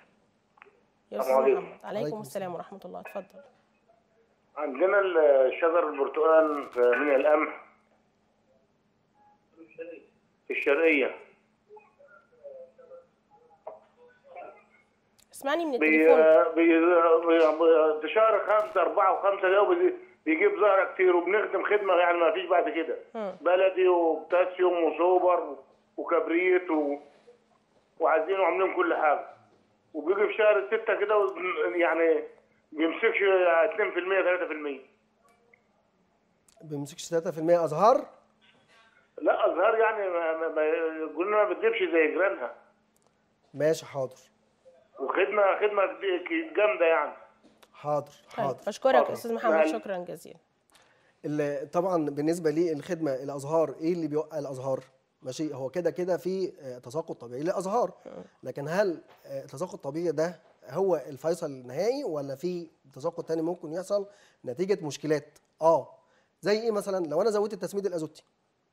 يا استاذ السلام عليكم. محمد عليكم عليكم السلام ورحمه الله اتفضل عندنا ال- شجر البرتقال في- من القمح في الشرقية اسمعني من بي التليفون بي بي- في شهر خمسة أربعة وخمسة ده بي- بيجيب زهرة كتير وبنخدم خدمة يعني ما فيش بعد كده مم. بلدي وبوتاسيوم وسوبر وكبريت و... وعايزين وعاملين كل حاجة وبيجي في شهر ستة كده و- يعني بيمسكش 2% 3% بيمسكش 3% ازهار لا أزهار يعني ما, ما, ما يقولوا ما بتجيبش زي جيرانها ماشي حاضر وخدمة خدمة جامدة يعني حاضر طيب حاضر بشكرك اتفضل. استاذ محمد معلش. شكرا جزيلا ال- طبعا بالنسبه للخدمه الازهار ايه اللي بيوقع الازهار ماشي هو كده كده في آه، تساقط طبيعي للازهار لكن هل آه، التساقط الطبيعي ده هو الفيصل النهائي ولا في تساقط تاني ممكن يحصل نتيجه مشكلات اه زي ايه مثلا لو انا زودت التسميد الازوتي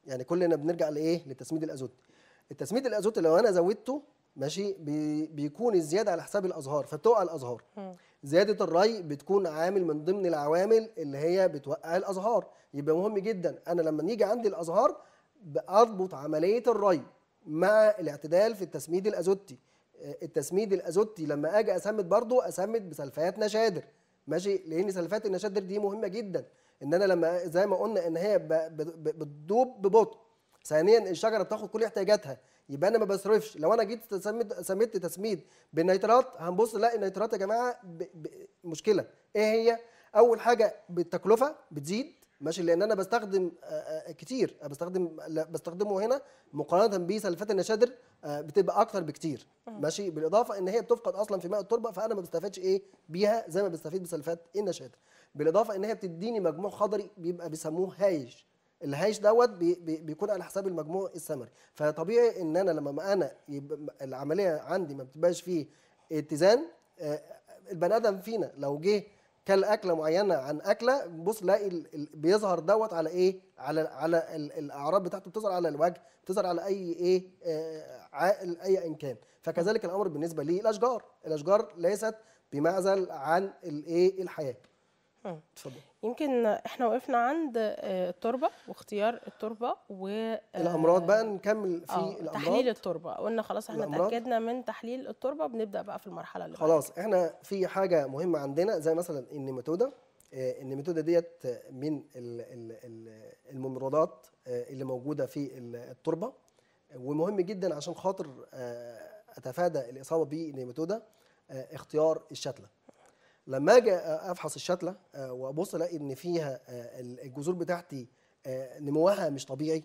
يعني كلنا بنرجع لايه للتسميد الازوتي التسميد الازوتي لو انا زودته ماشي بي بيكون الزياده على حساب الازهار فبتوقع الازهار زياده الري بتكون عامل من ضمن العوامل اللي هي بتوقع الازهار يبقى مهم جدا انا لما نيجي عندي الازهار اربط عمليه الري مع الاعتدال في التسميد الازوتي آه، التسميد الازوتي لما اجي اسمد برضو اسمد بسلفات نشادر ماشي لان سلفات النشادر دي مهمه جدا ان انا لما زي ما قلنا ان هي ب- ب- ب- بتدوب ببطء ثانيا الشجره بتاخد كل احتياجاتها يبقى انا ما بصرفش لو انا جيت تسمد سميت تسميد بالنيترات هنبص نلاقي النيترات يا جماعه ب... ب... مشكله ايه هي اول حاجه بالتكلفه بتزيد ماشي لان انا بستخدم آه، آه، كتير أنا بستخدم لا، بستخدمه هنا مقارنه بسلفات النشادر آه، بتبقى اكتر بكتير ماشي بالاضافه ان هي بتفقد اصلا في ماء التربه فانا ما بستفادش ايه بيها زي ما بستفيد بسلفات النشادر بالاضافه ان هي بتديني مجموع خضري بيبقى بيسموه هايش الهايش دوت بي بي بيكون على حساب المجموع الثمري فطبيعي ان انا لما ما انا يبقى العمليه عندي ما بتبقاش فيه اتزان آه، البني ادم فينا لو جه كل اكله معينه عن اكله بص لاقي ال- ال- بيظهر دوت على ايه على على ال- الاعراض بتاعته بتظهر على الوجه بتظهر على اي ايه آه، عائل اي ان كان فكذلك الامر بالنسبه للاشجار الاشجار ليست بمعزل عن الايه الحياه مم. اتفضل يمكن احنا وقفنا عند آه، التربه واختيار التربه و آه، الامراض بقى نكمل في آه، الامراض تحليل التربه قلنا خلاص احنا الأمراض. اتاكدنا من تحليل التربه بنبدا بقى في المرحله اللي بعد خلاص احنا في حاجه مهمه عندنا زي مثلا النيماتودا آه، النيماتودا ديت من ال- ال- ال- الممرضات آه، اللي موجوده في ال- التربه ومهم جدا عشان خاطر آه، اتفادى الاصابه بالنيماتودا آه، اختيار الشتله لما اجي افحص الشتله آه، وابص الاقي ان فيها آه، الجذور بتاعتي آه، نموها مش طبيعي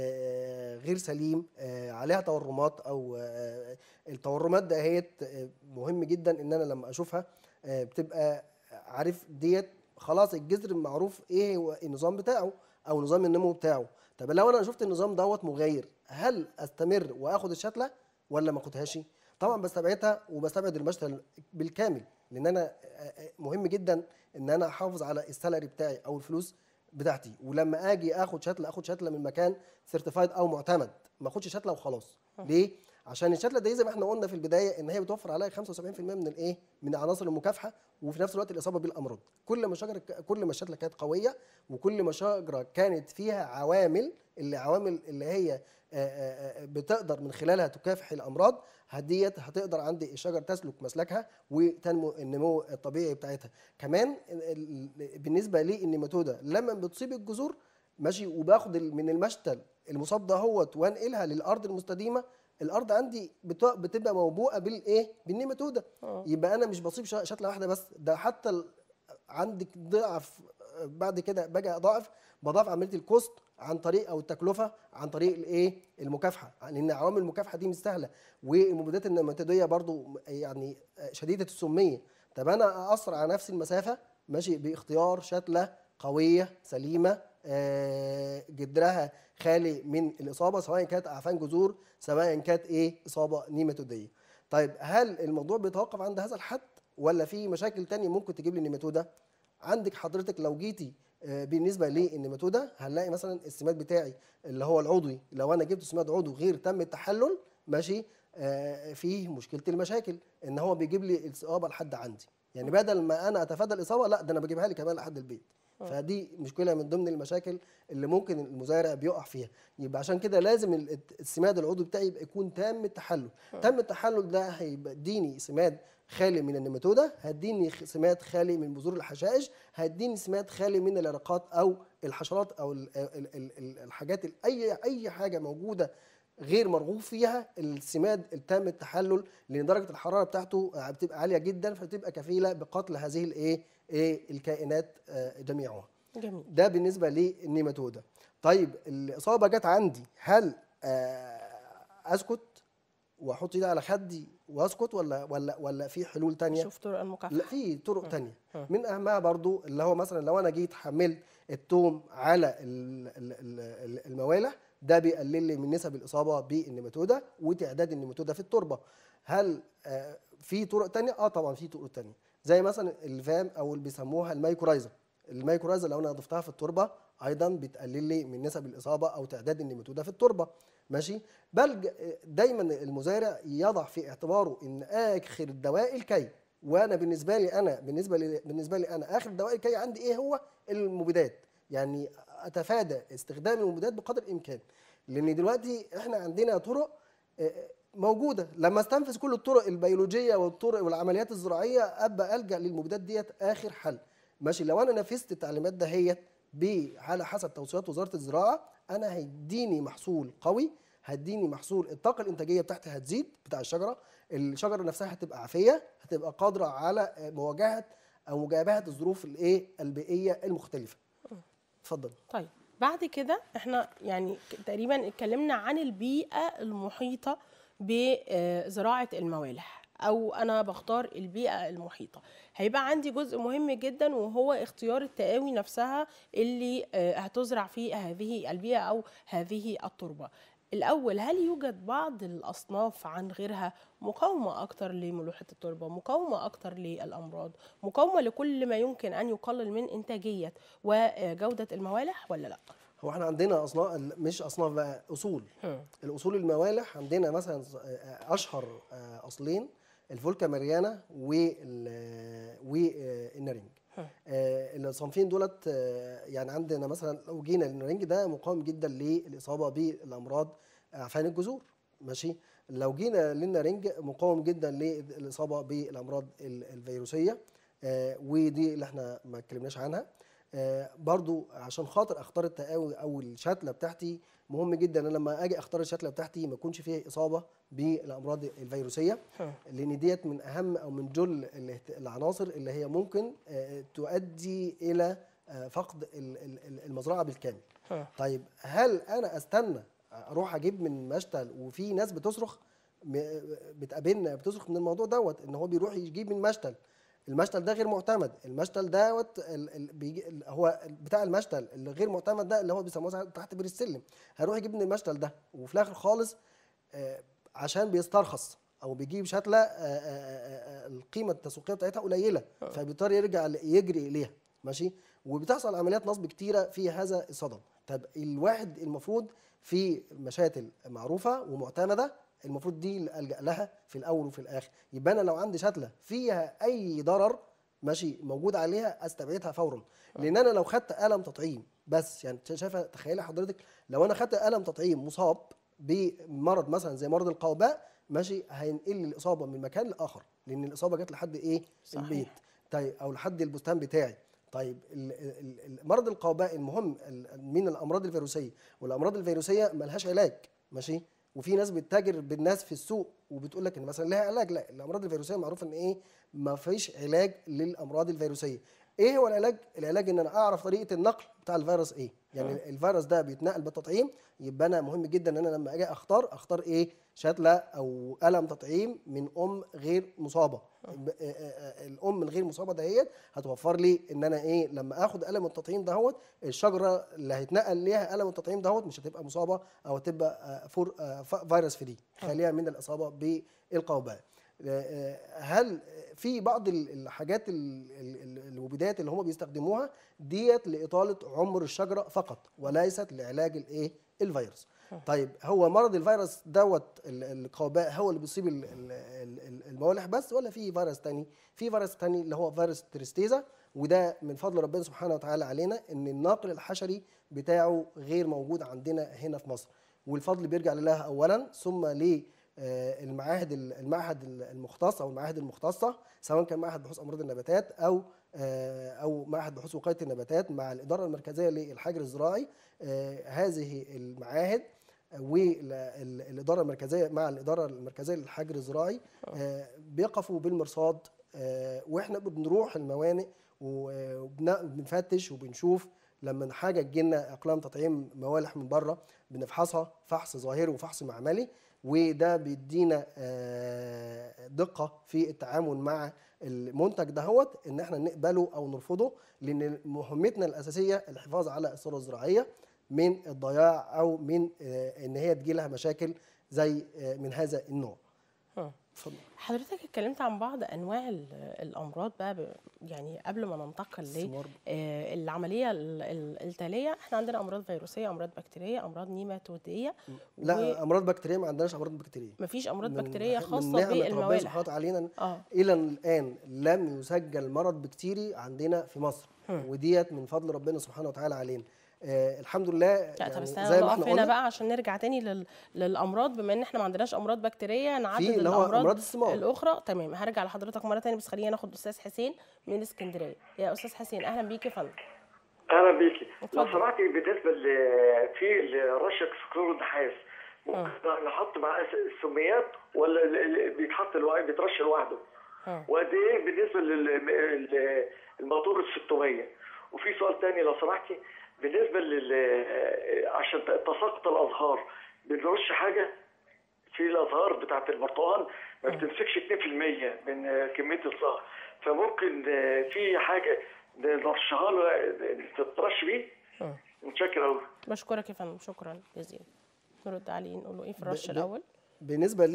آه، غير سليم آه، عليها تورمات او آه، التورمات دهيت آه، مهم جدا ان انا لما اشوفها آه، بتبقى عارف ديت خلاص الجذر معروف ايه هو النظام بتاعه او نظام النمو بتاعه طب لو انا شفت النظام دوت مغاير هل استمر واخد الشتله ولا ما اخدهاش طبعا بستبعدها وبستبعد المشتل بالكامل لان انا آه، آه، مهم جدا ان انا احافظ على السالري بتاعي او الفلوس بتاعتي ولما اجي اخد شتله اخد شتله من مكان سيرتيفايد او معتمد ما اخدش شتله وخلاص ليه عشان الشتله دي زي ما احنا قلنا في البدايه ان هي بتوفر عليا 75% من الايه من عناصر المكافحه وفي نفس الوقت الاصابه بالامراض كل ما شجره كل ما الشتله كانت قويه وكل ما شجره كانت فيها عوامل اللي عوامل اللي هي آه، آه، آه، بتقدر من خلالها تكافح الامراض هديت هتقدر عندي الشجر تسلك مسلكها وتنمو النمو الطبيعي بتاعتها كمان ال- ال- بالنسبه للنيماتودا لما بتصيب الجذور ماشي وباخد ال- من المشتل المصاب دهوت وانقلها للارض المستديمه الارض عندي بت- بتبقى موبوءه بالايه بالنيماتودا آه. يبقى انا مش بصيب ش- شتله واحده بس ده حتى ال- عندك ضعف بعد كده باجي اضاعف بضاعف عمليه الكوست عن طريق او التكلفه عن طريق الايه المكافحه لان عوامل المكافحه دي مش سهله والمبيدات النماتوديه برضو يعني شديده السميه طب انا اقصر على نفس المسافه ماشي باختيار شتله قويه سليمه آه، جدرها خالي من الاصابه سواء كانت اعفان جذور سواء كانت ايه اصابه نيماتوديه طيب هل الموضوع بيتوقف عند هذا الحد ولا في مشاكل تانية ممكن تجيب لي النيماتودا عندك حضرتك لو جيتي آه، بالنسبه للنيماتودا هنلاقي مثلا السماد بتاعي اللي هو العضوي لو انا جبت سماد عضوي غير تم التحلل ماشي آه، فيه مشكله المشاكل ان هو بيجيب لي الاصابه لحد عندي يعني بدل ما انا اتفادى الاصابه لا ده انا بجيبها لي كمان لحد البيت فدي مشكله من ضمن المشاكل اللي ممكن المزارع بيقع فيها يبقى عشان كده لازم ال- السماد العضوي بتاعي يبقى يكون تام التحلل تم التحلل ده هيديني سماد خالي من النيماتودا هيديني خ- سماد خالي من بذور الحشائش هيديني سماد خالي من العلاقات او الحشرات او ال ال ال ال الحاجات ال- اي اي حاجه موجوده غير مرغوب فيها السماد التام التحلل لان درجه الحراره بتاعته آه، بتبقى عاليه جدا فبتبقى كفيله بقتل هذه الايه ايه الكائنات آه، جميعها جميل ده بالنسبه للنيماتودا طيب الاصابه جت عندي هل آه، اسكت واحط ايدي على خدي واسكت ولا ولا ولا في حلول تانية شوف طرق المكافحه لا في طرق تانية مم. من اهمها برضو اللي هو مثلا لو انا جيت حملت التوم على ال- ال- ال- الموالح ده بيقلل لي من نسب الاصابه بالنيماتودا وتعداد النيماتودا في التربه هل آه، في طرق تانية اه طبعا في طرق تانية زي مثلا الفام او اللي بيسموها المايكورايزر المايكورايزر لو انا ضفتها في التربه ايضا بتقلل لي من نسب الاصابه او تعداد النيماتوده في التربه ماشي بل ج- دايما المزارع يضع في اعتباره ان اخر الدواء الكي وانا بالنسبه لي انا بالنسبه لي بالنسبه لي انا اخر الدواء الكي عندي ايه هو المبيدات يعني اتفادى استخدام المبيدات بقدر الامكان لان دلوقتي احنا عندنا طرق آه، موجوده لما استنفذ كل الطرق البيولوجيه والطرق والعمليات الزراعيه ابقى الجا للمبيدات ديت اخر حل ماشي لو انا نفذت التعليمات دهيت ب- على حسب توصيات وزاره الزراعه انا هيديني محصول قوي هيديني محصول الطاقه الانتاجيه بتاعتي هتزيد بتاع الشجره الشجره نفسها هتبقى عافيه هتبقى قادره على مواجهه او مجابهه الظروف الايه البيئيه المختلفه اتفضل طيب بعد كده احنا يعني ك- تقريبا اتكلمنا عن البيئة المحيطة بزراعة الموالح او انا بختار البيئة المحيطة هيبقى عندي جزء مهم جدا وهو اختيار التقاوي نفسها اللي آه، هتزرع في هذه البيئة او هذه التربة الأول هل يوجد بعض الأصناف عن غيرها مقاومة أكتر لملوحة التربة مقاومة أكتر للأمراض مقاومة لكل ما يمكن أن يقلل من إنتاجية وجودة الموالح ولا لا؟ هو احنا عندنا اصناف مش اصناف بقى اصول الاصول الموالح عندنا مثلا اشهر اصلين الفولكا ماريانا وال- والنارنج آه، الصنفين دولت آه، يعني عندنا مثلا لو جينا للنارنج ده مقاوم جدا للاصابه بالامراض اعفان الجذور ماشي لو جينا للنارنج مقاوم جدا للاصابه بالامراض ال- الفيروسيه آه، ودي اللي احنا ما اتكلمناش عنها آه، برضو عشان خاطر اختار التقاوي او الشتله بتاعتي مهم جدا ان لما اجي اختار الشتله بتاعتي ما يكونش فيها اصابه بالامراض الفيروسيه لان ديت من اهم او من جل الاهت- العناصر اللي هي ممكن آه، تؤدي الى آه، فقد ال- ال- ال- المزرعه بالكامل طيب هل انا استنى اروح اجيب من مشتل وفي ناس بتصرخ م- بتقابلنا بتصرخ من الموضوع دوت ان هو بيروح يجيب من مشتل المشتل ده غير معتمد المشتل دوت ال- ال- بيجي ال- هو بتاع المشتل اللي غير معتمد ده اللي هو بيسموه تحت بير السلم هيروح يجيب من المشتل ده وفي الاخر خالص آه، عشان بيسترخص او بيجيب شتله آه، آه، آه، آه، القيمه التسويقيه بتاعتها قليله فبيضطر يرجع ل- يجري اليها ماشي وبتحصل عمليات نصب كتيره في هذا الصدد طب الواحد المفروض في مشاتل معروفه ومعتمده المفروض دي اللي الجا لها في الاول وفي الاخر يبقى انا لو عندي شتله فيها اي ضرر ماشي موجود عليها استبعدها فورا لان انا لو خدت قلم تطعيم بس يعني شايفه تخيلي حضرتك لو انا خدت قلم تطعيم مصاب بمرض مثلا زي مرض القوباء ماشي هينقل لي الاصابه من مكان لاخر لان الاصابه جت لحد ايه صحيح. البيت طيب او لحد البستان بتاعي طيب ال- ال- ال- مرض القوباء المهم ال- من الامراض الفيروسيه والامراض الفيروسيه ملهاش علاج ماشي وفي ناس بتتاجر بالناس في السوق وبتقول لك ان مثلا لها علاج لا الامراض الفيروسيه معروف ان ايه ما فيش علاج للامراض الفيروسيه ايه هو العلاج العلاج ان انا اعرف طريقه النقل بتاع الفيروس ايه يعني الفيروس ده بيتنقل بالتطعيم يبقى انا مهم جدا ان انا لما اجي اختار اختار ايه شتله او قلم تطعيم من ام غير مصابه ب- آه، آه، آه، الام الغير مصابه دهيت هتوفر لي ان انا ايه لما اخد قلم التطعيم دهوت الشجره اللي هيتنقل ليها قلم التطعيم دهوت مش هتبقى مصابه او هتبقى آه، فور آه، ف- فيروس فري خاليه من الاصابه بالقوباء آه، آه، هل في بعض ال- الحاجات ال- ال- ال- المبيدات اللي هم بيستخدموها ديت لاطاله عمر الشجره فقط وليست لعلاج الايه الفيروس طيب هو مرض الفيروس دوت ال- القوباء هو اللي بيصيب ال- ال- ال- الموالح بس ولا في فيروس تاني في فيروس تاني اللي هو فيروس تريستيزا وده من فضل ربنا سبحانه وتعالى علينا ان الناقل الحشري بتاعه غير موجود عندنا هنا في مصر والفضل بيرجع لله اولا ثم ل آه، المعاهد المعهد المختص او المعاهد المختصه سواء كان معهد بحوث امراض النباتات او آه، او معهد بحوث وقايه النباتات مع الاداره المركزيه للحجر الزراعي آه، هذه المعاهد والاداره المركزيه مع الاداره المركزيه للحجر الزراعي آه، بيقفوا بالمرصاد آه، واحنا بنروح الموانئ وبنفتش وبنشوف لما حاجه تجيلنا اقلام تطعيم موالح من بره بنفحصها فحص ظاهري وفحص معملي وده بيدينا آه، دقه في التعامل مع المنتج دهوت ان احنا نقبله او نرفضه لان مهمتنا الاساسيه الحفاظ على الثروه الزراعيه من الضياع او من آه، ان هي تجيلها مشاكل زي آه، من هذا النوع اتفضل حضرتك اتكلمت عن بعض انواع ال- الامراض بقى ب- يعني قبل ما ننتقل الثمار. للعمليه التاليه احنا عندنا امراض فيروسيه امراض بكتيريه امراض نيماتوديه لا امراض بكتيريه ما عندناش امراض بكتيريه ومفيش امراض من- بكتيريه من خاصه نعمة ربنا بالموالح سبحانه وتعالى علينا اه الى الان لم يسجل مرض بكتيري عندنا في مصر وديت من فضل ربنا سبحانه وتعالى علينا آه الحمد لله لا طب يعني استنى زي ما نقف احنا هنا قلنا بقى عشان نرجع تاني لل... للامراض بما ان احنا ما عندناش امراض بكتيريه نعدد في اللي هو الامراض امراض الثمار الاخرى تمام هرجع لحضرتك مره تانية بس خلينا ناخد استاذ حسين من اسكندريه يا استاذ حسين اهلا بيك يا فندم اهلا بيكي لو اتفضل. سمحتي بالنسبه ل في رشه كلور النحاس ممكن نحط معاه السميات ولا ال- ال- بيتحط لوحده بيترش لوحده اه وقد ايه بالنسبه للموتور ال 600 وفي سؤال تاني لو سمحتي بالنسبه لل عشان تساقط الازهار بنرش حاجه في الازهار بتاعت البرتقال ما بتمسكش 2% من كميه الزهر فممكن في حاجه نرشها له تترش بيه اه متشكر قوي بشكرك يا فندم شكرا جزيلا نرد عليه نقول له ايه في ب- الرش ب- الاول بالنسبه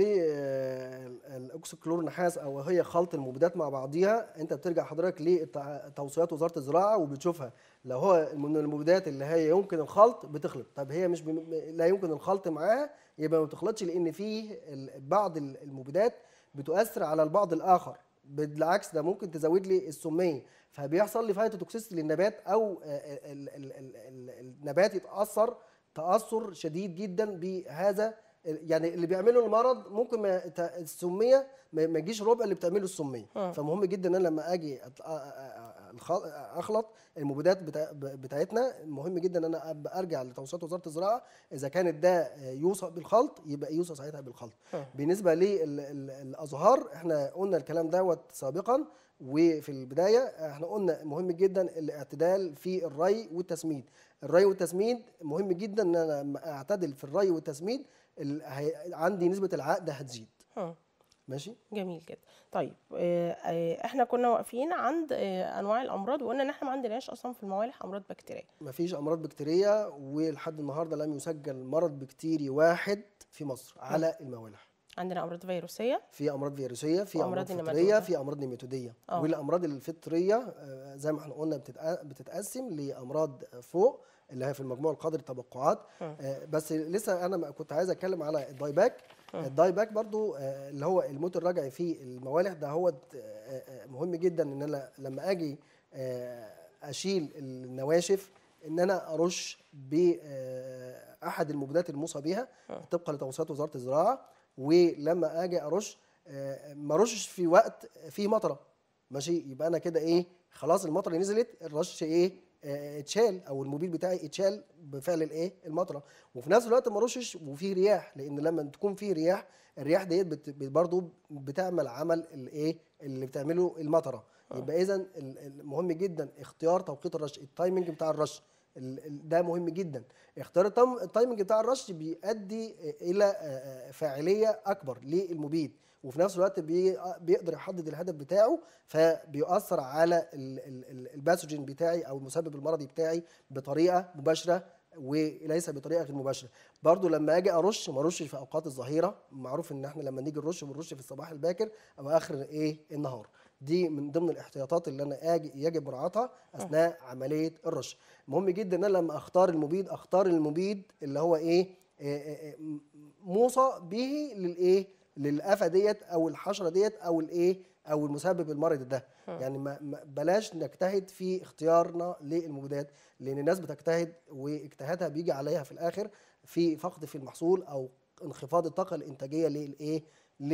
للاكسكلور نحاس او هي خلط المبيدات مع بعضيها انت بترجع حضرتك لتوصيات وزاره الزراعه وبتشوفها لو هو من المبيدات اللي هي يمكن الخلط بتخلط طب هي مش بم... لا يمكن الخلط معاها يبقى ما بتخلطش لان فيه ال- بعض ال- المبيدات بتؤثر على البعض الاخر بالعكس ده ممكن تزود لي السميه فبيحصل لي فايتوتوكسيستي للنبات او آه، ال- ال- ال- ال- النبات يتاثر تاثر شديد جدا بهذا يعني اللي بيعمله المرض ممكن ما ت- السميه ما ما يجيش ربع اللي بتعمله السميه آه. فمهم جدا ان انا لما اجي أط- أ- أ- الخ- اخلط المبيدات بتا- ب- بتاعتنا مهم جدا ان انا أبقى ارجع لتوصيات وزاره الزراعه اذا كانت ده يوصى بالخلط يبقى يوصى ساعتها بالخلط آه. بالنسبه للازهار احنا قلنا الكلام دوت سابقا وفي البدايه احنا قلنا مهم جدا الاعتدال في الري والتسميد الري والتسميد مهم جدا ان انا لما اعتدل في الري والتسميد ال- هي- عندي نسبه العقد هتزيد اه ماشي جميل جدا طيب آه، آه، احنا كنا واقفين عند آه، انواع الامراض وقلنا ان احنا ما عندناش اصلا في الموالح امراض بكتيريه مفيش امراض بكتيريه ولحد النهارده لم يسجل مرض بكتيري واحد في مصر على الموالح عندنا امراض فيروسيه في امراض فيروسيه في وأمراض امراض نيماتودية. فطريه في امراض نيماتوديه آه. والامراض الفطريه آه، زي ما احنا قلنا بتتق- بتتقسم لامراض فوق اللي هي في المجموع القدري تبقعات آه. آه، بس لسه انا ما- كنت عايز اتكلم على الداي باك الداي باك برضو آه، اللي هو الموت الرجعي في الموالح ده هو مهم جدا ان انا لما اجي آه، اشيل النواشف ان انا ارش باحد المبيدات الموصى بيها طبقا لتوصيات وزاره الزراعه ولما اجي ارش آه، ما ارشش في وقت فيه مطره ماشي يبقى انا كده ايه خلاص المطره نزلت الرش ايه آه، اتشال او المبيد بتاعي اتشال بفعل الايه المطره وفي نفس الوقت ما ارشش وفي رياح لان لما تكون في رياح الرياح ديت بت- بت- برضو بتعمل عمل الايه اللي بتعمله المطره يبقى اذا مهم جدا اختيار توقيت الرش التايمنج بتاع الرش ال- ال- ده مهم جدا اختيار التايم- التايمنج بتاع الرش بيؤدي الى آه، آه، فاعليه اكبر للمبيد وفي نفس الوقت بي- بيقدر يحدد الهدف بتاعه فبيؤثر على ال- ال- ال- الباثوجين بتاعي او المسبب المرضي بتاعي بطريقه مباشره وليس بطريقه غير مباشره برضو لما اجي ارش ما ارشش في اوقات الظهيره معروف ان احنا لما نيجي نرش بنرش في الصباح الباكر او اخر ايه النهار دي من ضمن الاحتياطات اللي انا اجي يجب مراعاتها اثناء عمليه الرش مهم جدا ان انا لما اختار المبيد اختار المبيد اللي هو ايه آه، آه، آه، موصى به للايه للافه ديت او الحشره ديت او الايه او المسبب المرض ده يعني ما ما- بلاش نجتهد في اختيارنا للمبيدات لان الناس بتجتهد واجتهادها بيجي عليها في الاخر في فقد في المحصول او انخفاض الطاقه الانتاجيه للايه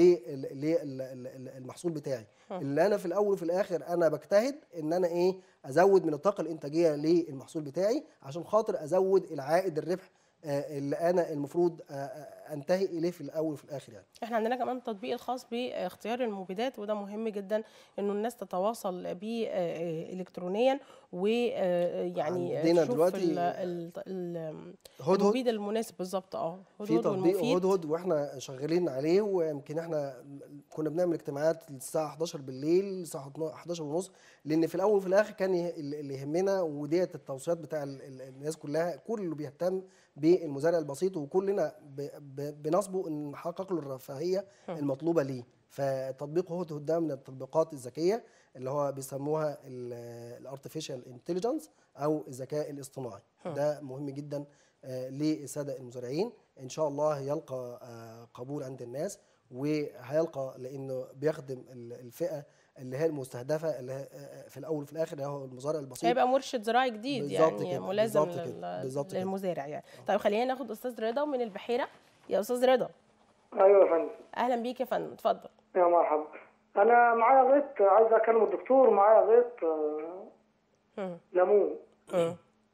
للمحصول بتاعي اللي انا في الاول وفي الاخر انا بجتهد ان انا ايه ازود من الطاقه الانتاجيه للمحصول بتاعي عشان خاطر ازود العائد الربح آه، اللي انا المفروض آه، آه، انتهي اليه في الاول وفي الاخر يعني احنا عندنا كمان تطبيق الخاص باختيار المبيدات وده مهم جدا انه الناس تتواصل بيه آه، الكترونيا ويعني عندنا تشوف دلوقتي ال- ال- ال- هدهد المبيد المناسب بالظبط اه في هدهد تطبيق والمفيد هدهد واحنا شغالين عليه ويمكن احنا كنا بنعمل اجتماعات الساعه 11 بالليل الساعه 11 ونص لان في الاول وفي الاخر كان يه- اللي يهمنا وديت التوصيات بتاع ال- ال- الناس كلها كل اللي بيهتم بالمزارع البسيط وكلنا ب- ب- بنصبه ان نحقق له الرفاهيه المطلوبه ليه فتطبيق هدهد ده من التطبيقات الذكيه اللي هو بيسموها الارتفيشال انتليجنس او الذكاء الاصطناعي ده مهم جدا آه، للساده المزارعين ان شاء الله يلقى آه، قبول عند الناس وهيلقى لانه بيخدم ال- الفئه اللي هي المستهدفه اللي هي آه، في الاول وفي الاخر اللي هو المزارع البسيط هيبقى مرشد زراعي جديد بالظبط يعني كده، ملازم بالظبط كده، لل- بالظبط كده. للمزارع يعني طيب خلينا ناخد استاذ رضا من البحيره يا استاذ رضا ايوه يا فندم اهلا بيك يا فندم اتفضل يا مرحبا انا معايا غيط عايز اكلم الدكتور معايا غيط آه، مم. ليمون مم.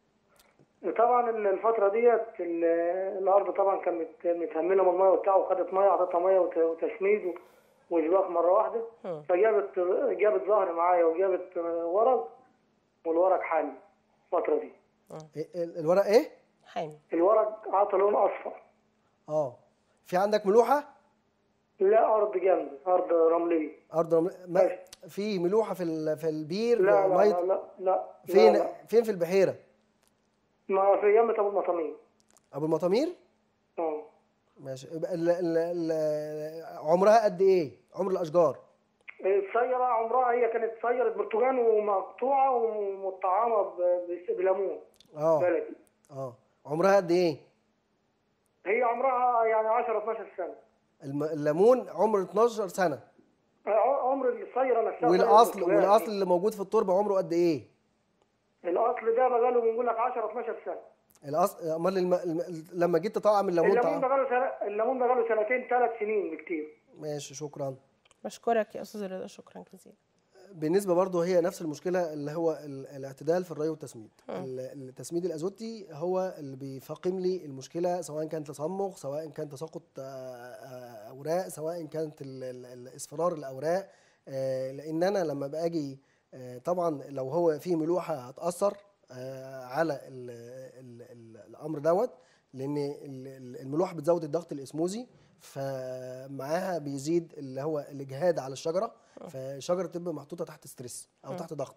طبعا ال- الفتره ديت ال- الارض طبعا كانت متهمله من الميه وبتاع وخدت ميه اعطتها ميه وت- وتسميد و- وشباك مره واحده مم. فجابت جابت زهر معايا وجابت آه، ورق والورق حامي الفتره دي إيه- ال- الورق ايه حامي الورق عطى لون اصفر اه في عندك ملوحه لا ارض جامده ارض رمليه ارض رمل... ما... في ملوحه في ال... في البير لا لا مية- لا لا, لا فين لا لا. فين في البحيره ما في يمة ابو المطامين ابو المطامير اه ماشي يبقى ال... ال... ال... عمرها قد ايه عمر الاشجار السيارة عمرها هي كانت سيارة برتقال ومقطوعة ومطعمة ب- ب- بليمون اه بلدي اه عمرها قد ايه هي عمرها يعني 10 12 سنة الم... الليمون عمر 12 سنه ع- عمر السيارة نفسها والاصل سيارة برتقال. والاصل اللي موجود في التربه عمره قد ايه الأصل ده بقاله بنقول لك 10 12 سنة الاصل امال الم... الم... لما جيت تطعم الليمون الليمون طعم بقاله سنة الليمون بقاله سنتين ثلاث سنين بكتير ماشي شكرا بشكرك يا استاذ رضا شكرا جزيلا بالنسبه برضه هي نفس المشكله اللي هو ال- الاعتدال في الري والتسميد ال- التسميد الازوتي هو اللي بيفاقم لي المشكله سواء كان تصمغ سواء كان تساقط آه، آه، اوراق سواء كانت ال- ال- الاصفرار الاوراق آه، لان انا لما باجي آه، طبعا لو هو فيه ملوحه هتاثر آه، على ال ال ال الامر دوت لان ال- ال- الملوحه بتزود الضغط الاسموزي فمعاها بيزيد اللي هو الاجهاد على الشجره فالشجره بتبقى محطوطه تحت ستريس او تحت ضغط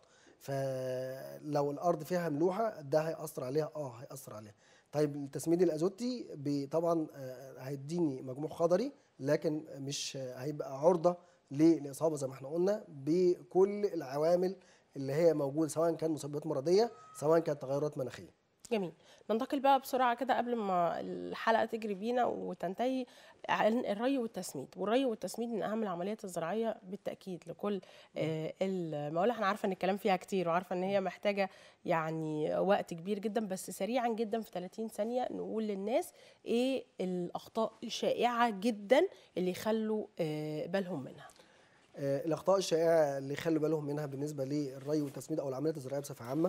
فلو الارض فيها ملوحه ده هياثر عليها اه هياثر عليها طيب التسميد الازوتي بي- طبعا آه، هيديني مجموع خضري لكن مش آه، هيبقى عرضه للاصابه زي ما احنا قلنا بكل العوامل اللي هي موجوده سواء كان مسببات مرضيه سواء كانت تغيرات مناخيه جميل ننتقل بقى بسرعه كده قبل ما الحلقه تجري بينا وتنتهي عن الري والتسميد والري والتسميد من اهم العمليات الزراعيه بالتاكيد لكل آه، الموالح انا عارفه ان الكلام فيها كتير وعارفه ان هي محتاجه يعني وقت كبير جدا بس سريعا جدا في 30 ثانيه نقول للناس ايه الاخطاء الشائعه جدا اللي يخلوا آه، بالهم منها آه، الاخطاء الشائعه اللي يخلوا بالهم منها بالنسبه للري والتسميد او العمليات الزراعيه بصفه عامه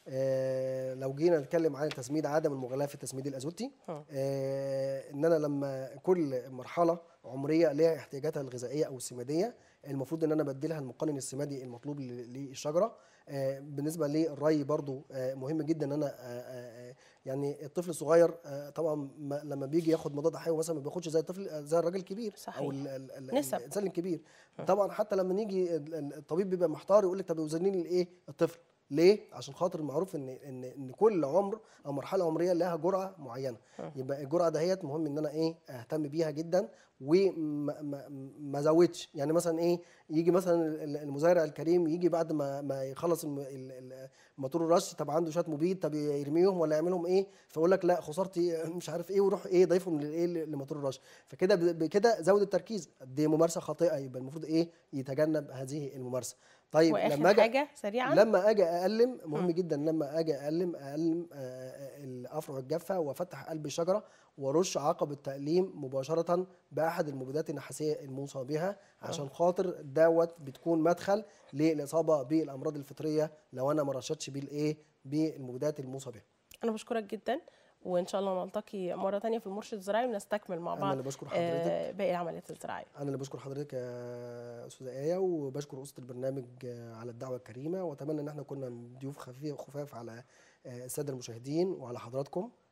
آه، لو جينا نتكلم عن التسميد عدم المغالاه في التسميد الازوتي اه. آه، ان انا لما كل مرحله عمريه ليها احتياجاتها الغذائيه او السماديه المفروض ان انا بدي لها المقنن السمادي المطلوب ل- للشجره آه، بالنسبه للري برضو آه، مهم جدا ان انا آه، آه، آه، يعني الطفل الصغير آه، طبعا ما- لما بيجي ياخد مضاد حيوي مثلا ما بياخدش زي الطفل زي الراجل الكبير صحيح. او ال- ال- ال- نسب. الانسان الكبير طبعا حتى لما نيجي ال- ال- الطبيب بيبقى محتار يقول لك طب يوزني لي الايه الطفل ليه عشان خاطر المعروف ان ان ان كل عمر او مرحله عمريه لها جرعه معينه يبقى الجرعه دهيت مهم ان انا ايه اهتم بيها جدا وما ما- ما ازودش يعني مثلا ايه يجي مثلا ال- المزارع الكريم يجي بعد ما ما يخلص الم- ال- ال- موتور الرش طب عنده شويه مبيد طب يرميهم ولا يعملهم ايه فيقول لك لا خسارتي مش عارف ايه ويروح ايه ضيفهم للايه لموتور الرش فكده ب- بكده زود التركيز دي ممارسه خاطئه يبقى المفروض ايه يتجنب هذه الممارسه طيب لما واخر اجي حاجه سريعا لما اجي اقلم مهم جدا لما اجي اقلم اقلم آه، آه، الافرع الجافه وافتح قلب الشجره وارش عقب التقليم مباشره باحد المبيدات النحاسيه الموصى بها عشان خاطر دوت بتكون مدخل للاصابه بالامراض الفطريه لو انا ما رشتش بالايه بالمبيدات الموصى بها انا بشكرك جدا وان شاء الله نلتقي مره تانية في المرشد الزراعي ونستكمل مع أنا بعض اللي بشكر آه، حضرتك. باقي العمليات الزراعيه انا اللي بشكر حضرتك يا استاذه ايه وبشكر اسره البرنامج آه، على الدعوه الكريمه واتمنى ان احنا كنا ضيوف خفيف خفاف على آه، الساده المشاهدين وعلى حضراتكم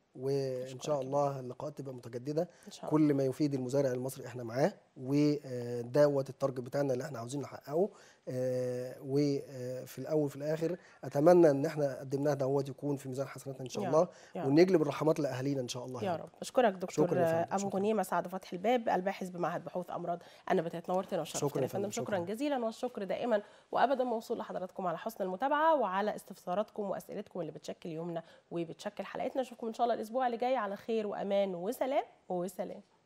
وان أشكرك شاء يا الله اللقاءات تبقى متجدده ان شاء الله كل ما يفيد المزارع المصري احنا معاه ودوت التارجت بتاعنا اللي احنا عاوزين نحققه آه، وفي الاول وفي الاخر اتمنى ان احنا قدمناه دوت يكون في ميزان حسناتنا ان شاء يا الله رب، يا رب. ونجلب الرحمات لاهالينا ان شاء الله يا رب اشكرك دكتور شكراً يا فندم، ابو شكراً. غنيمه سعد فتحي الباب الباحث بمعهد بحوث امراض النباتات نورتنا وشرفتنا شكراً يا يا فندم فندم، شكرا شكراً. جزيلا والشكر دائما وابدا موصول لحضراتكم على حسن المتابعه وعلى استفساراتكم واسئلتكم اللي بتشكل يومنا وبتشكل حلقتنا اشوفكم ان شاء الله الاسبوع اللي جاي على خير وامان وسلام وسلام